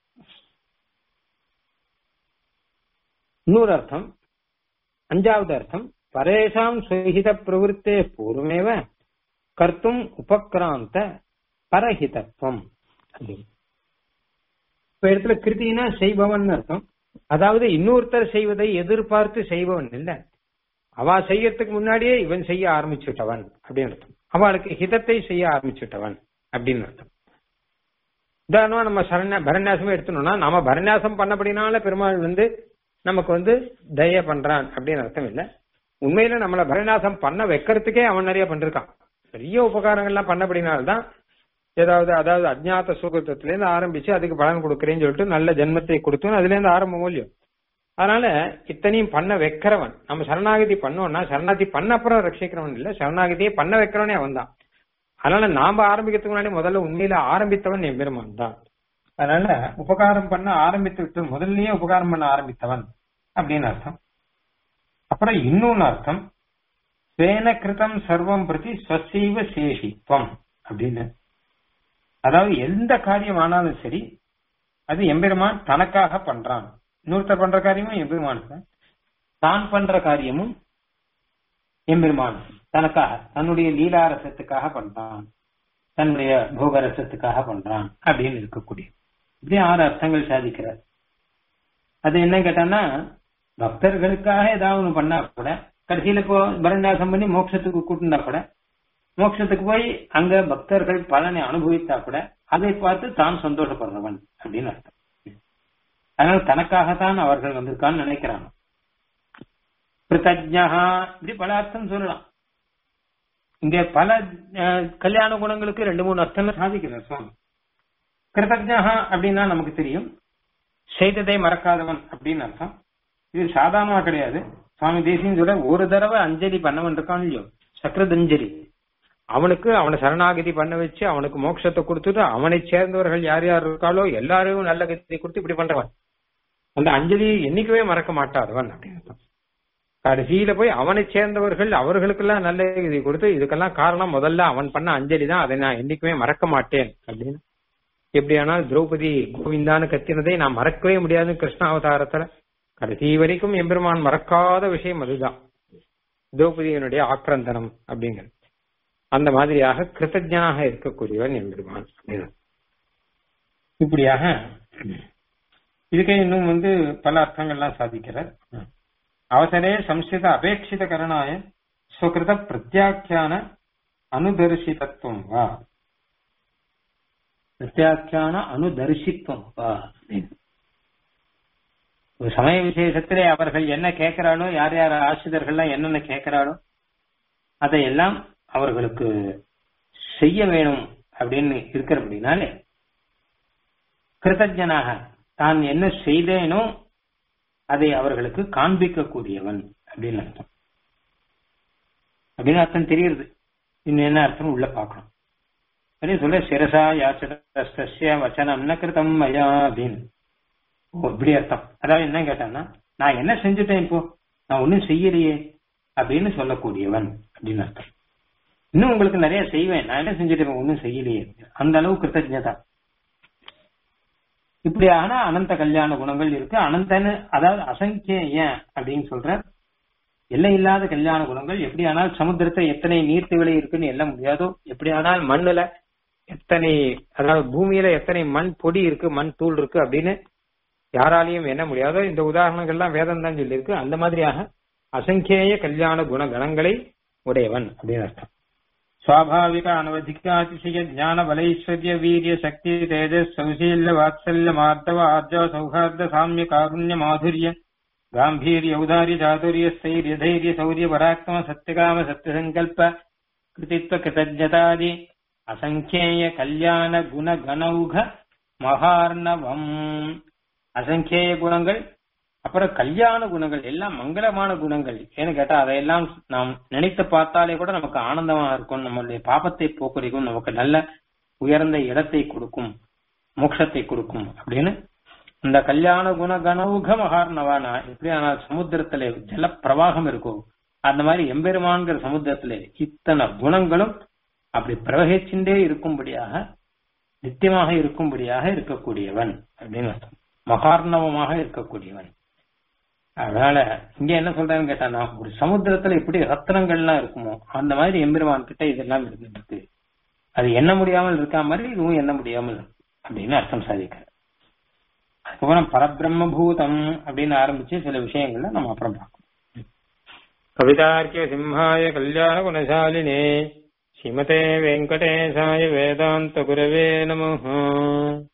Speaker 1: இன்னொரு அர்த்தம் அஞ்சாவது அர்த்தம் பரேஷாம் சுஹித பிரவருத்தே பூர்வமேவ கர்த்தும் உபக்ராந்த பரஹிதத்துவம் அப்படின்னு இப்ப இடத்துல கிருத்தினா செய்பவன் அர்த்தம் அதாவது இன்னொருத்தர் செய்வதை எதிர்பார்த்து செய்பவன் இல்ல அவ செய்யறதுக்கு முன்னாடியே இவன் செய்ய ஆரம்பிச்சுட்டவன் அப்படின்னு அர்த்தம் அவளுக்கு ஹிதத்தை செய்ய ஆரம்பிச்சுட்டவன் அப்படின்னு அர்த்தம் உதாரணமா நம்ம சரண பரநியாசமே எடுத்தோம்னா நாம பரநியாசம் பண்ணபடினால பெருமாள் வந்து நமக்கு வந்து தய பண்றான் அப்படின்னு அர்த்தம் இல்ல உண்மையில நம்மள பரநியாசம் பண்ண வைக்கிறதுக்கே அவன் நிறைய பண்ணிருக்கான் பெரிய உபகாரங்கள்லாம் பண்ணபடினால்தான் ஏதாவது அதாவது அஜ்ஞாத சுகத்தில இருந்து ஆரம்பிச்சு அதுக்கு பலன் கொடுக்கறேன்னு சொல்லிட்டு நல்ல ஜென்மத்தை கொடுத்து அதுல இருந்து ஆரம்ப மூலியம் அதனால இத்தனையும் பண்ண வைக்கிறவன் நம்ம சரணாகதி பண்ணோம்னா சரணாகதி பண்ண அப்புறம் ரட்சிக்கிறவன் இல்ல சரணாகதியை பண்ண வைக்கிறவனே அவன் தான் அதனால நாம ஆரம்பிக்கிறதுக்கு முன்னாடி முதல்ல உண்மையில ஆரம்பித்தவன் எம்பெருமான் தான் அதனால உபகாரம் பண்ண ஆரம்பித்து விட்டு முதல்லயே உபகாரம் பண்ண ஆரம்பித்தவன் அப்படின்னு அர்த்தம் அப்புறம் இன்னொன்னு அர்த்தம் ஸ்வேன கிருதம் சர்வம் பிரதி ஸ்வசைவ சேஷித்வம் அப்படின்னு அதாவது எந்த காரியம் ஆனாலும் சரி அது எம்பெருமான் தனக்காக பண்றான் இன்னொருத்தர் பண்ற காரியமும் எம்பெருமானுக்கு தான் பண்ற காரியமும் எம்பெருமான் தனக்காக தன்னுடைய லீலாரசத்துக்காக பண்றான் தன்னுடைய போகரசத்துக்காக பண்றான் அப்படின்னு இருக்கக்கூடிய இப்படி ஆறு அர்த்தங்கள் சாதிக்கிறார் அது என்ன கேட்டான்னா பக்தர்களுக்காக ஏதாவது ஒண்ணு பண்ணா கூட கடைசியில இப்போ பரநியாசம் பண்ணி மோட்சத்துக்கு கூட்டினா கூட மோட்சத்துக்கு போய் அங்க பக்தர்கள் பலனை அனுபவித்தா கூட அதை பார்த்து தான் சந்தோஷப்படுறவன் அப்படின்னு அர்த்தம் அதனால தனக்காகத்தான் அவர்கள் வந்திருக்கான்னு நினைக்கிறாங்க கிருத்தஜா இப்படி பல அர்த்தம் சொல்லலாம் இங்க பல அஹ், கல்யாண குணங்களுக்கு ரெண்டு மூணு அர்த்தங்கள் சாதிக்கிறார் சுவாமி கிருத்தஜா அப்படின்னா நமக்கு தெரியும் செய்ததை மறக்காதவன் அப்படின்னு அர்த்தம் இது சாதாரணமா கிடையாது சுவாமி தேசியம் சொல்ல ஒரு தடவை அஞ்சலி பண்ணவன் இருக்கான் இல்லையோ சக்கரதஞ்சலி அவனுக்கு அவனை சரணாகதி பண்ண வச்சு அவனுக்கு மோட்சத்தை கொடுத்துட்டு அவனை சேர்ந்தவர்கள் யார் யார் இருக்காளோ எல்லாரையும் நல்ல கதி கொடுத்து இப்படி பண்றவன் அந்த அஞ்சலியை என்னைக்குமே மறக்க மாட்டாதவன் அப்படின்னு அர்த்தம். கடைசியில போய் அவனை சேர்ந்தவர்கள் அவர்களுக்கெல்லாம் நல்ல இது கொடுத்து இதுக்கெல்லாம் காரணம் முதல்ல அவன் பண்ண அஞ்சலி தான் அதை நான் என்னைக்குமே மறக்க மாட்டேன் அப்படின்னு எப்படியானால் திரௌபதி கோவிந்தான்னு கத்தினதை நான் மறக்கவே முடியாது கிருஷ்ண அவதாரத்துல கடைசி வரைக்கும் எம்பெருமான் மறக்காத விஷயம் அதுதான் திரௌபதியினுடைய ஆக்கிரந்தனம் அப்படிங்கிறது அந்த மாதிரியாக கிருத்தஜனாக இருக்கக்கூடியவன் எம்பெருமான் அப்படின்னு. இப்படியாக இதுக்கே இன்னும் வந்து பல அர்த்தங்கள்லாம் சாதிக்கிறார் அவசரே சம்ஸ்கிருத அபேட்சித கரணாய ஸ்வகிருத பிரத்யாக்கியான அனுதர்சிதத்துவம் வா பிரத்யாக்கியான அனுதர்சித்துவம் வா ஒரு சமய விசேஷத்திலே அவர்கள் என்ன கேட்கிறாளோ யார் யார் ஆசிரியர்கள்லாம் என்னென்ன கேட்கிறாளோ அதையெல்லாம் அவர்களுக்கு செய்ய வேணும் அப்படின்னு இருக்கிறபடினாலே கிருத்தஜனாக தான் என்ன செய்தேனோ அதை அவர்களுக்கு காண்பிக்கக்கூடியவன் அப்படின்னு அர்த்தம் அப்படின்னு அர்த்தம் தெரியுது இன்னும் என்ன அர்த்தம் உள்ள பார்க்கணும் அதே சொல்ல சிரசா யாச்சதஸ்ய வச்சனம் ந கிருதம் மயா அப்படின்னு ஓ இப்படி அர்த்தம் அதாவது என்ன கேட்டான்னா நான் என்ன செஞ்சுட்டேன் இப்போ நான் ஒன்னும் செய்யலையே அப்படின்னு சொல்லக்கூடியவன் அப்படின்னு அர்த்தம் இன்னும் உங்களுக்கு நிறைய செய்வேன் நான் என்ன செஞ்சுட்டேன் ஒன்னும் செய்யலையே அந்த அளவு கிருத்தஜதா இப்படியான அனந்த கல்யாண குணங்கள் இருக்கு அனந்தன்னு அதாவது அசங்கிய ஏன் அப்படின்னு சொல்ற எல்லை இல்லாத கல்யாண குணங்கள் எப்படியானால் சமுத்திரத்தை எத்தனை நீர்த்துகளை இருக்குன்னு எல்ல முடியாதோ எப்படியானால் மண்ணுல எத்தனை அதாவது பூமியில எத்தனை மண் பொடி இருக்கு மண் தூள் இருக்கு அப்படின்னு யாராலையும் எண்ண முடியாதோ இந்த உதாரணங்கள்லாம் வேதம் தான் சொல்லியிருக்கு அந்த மாதிரியாக அசங்கேய கல்யாண குண கணங்களை உடையவன் அப்படின்னு அர்த்தம் स्वाभाविक अनवधिकातिशय ज्ञान बलैश्वर्य वीर्य शक्ति तेजस सौशील्य वात्सल्य मार्दव आर्जव सौहार्द साम्य कारुण्य माधुर्य गांभीर्य औदार्य चातुर्य स्थैर्य धैर्य शौर्य पराक्रम सत्यकाम सत्यसंकल्प कृतित्व कृतज्ञतादि असंख्येय कल्याण गुण गणौघ மகார்ணவம் அசங்கேய குணங்கள் அப்புறம் கல்யாண குணங்கள் எல்லாம் மங்களமான குணங்கள் ஏன்னு கேட்டா அதையெல்லாம் நாம் நினைத்து பார்த்தாலே கூட நமக்கு ஆனந்தமா இருக்கும் நம்மளுடைய பாபத்தை போக்குறிக்கும் நமக்கு நல்ல உயர்ந்த இடத்தை கொடுக்கும் மோட்சத்தை கொடுக்கும் அப்படின்னு இந்த கல்யாண குண கனௌக மகார்ணவானா எப்படி ஆனால் சமுத்திரத்துல ஜல பிரவாகம் இருக்கும் அந்த மாதிரி எம்பெருமான்கிற சமுத்திரத்துல இத்தனை குணங்களும் அப்படி பிரவகிச்சுட்டே இருக்கும்படியாக நித்தியமாக இருக்கும்படியாக இருக்கக்கூடியவன் அப்படின்னு அர்த்தம் மகார்ணவமாக இருக்கக்கூடியவன் அதனால இங்க என்ன சொல்றேன்னு கேட்டானா ஒரு சமுத்திரத்துல எப்படி ரத்னங்கள்லாம் இருக்குமோ அந்த மாதிரி எம்பெருமான் கிட்ட இதெல்லாம் இருந்துட்டு இருக்கு அது எண்ண முடியாமல் இருக்கா மாதிரி இதுவும் எண்ண முடியாமல் இருக்கு அப்படின்னு அர்த்தம் சாதிக்கிற அதுக்கப்புறம் பரபிரம்ம பூதம் அப்படின்னு ஆரம்பிச்சு சில விஷயங்கள்ல நம்ம அப்புறம் பார்க்கணும் கவிதார்க்கிய சிம்ஹாய கல்யாண குணசாலினே ஸ்ரீமதே வெங்கடேசாய வேதாந்த குரவே நம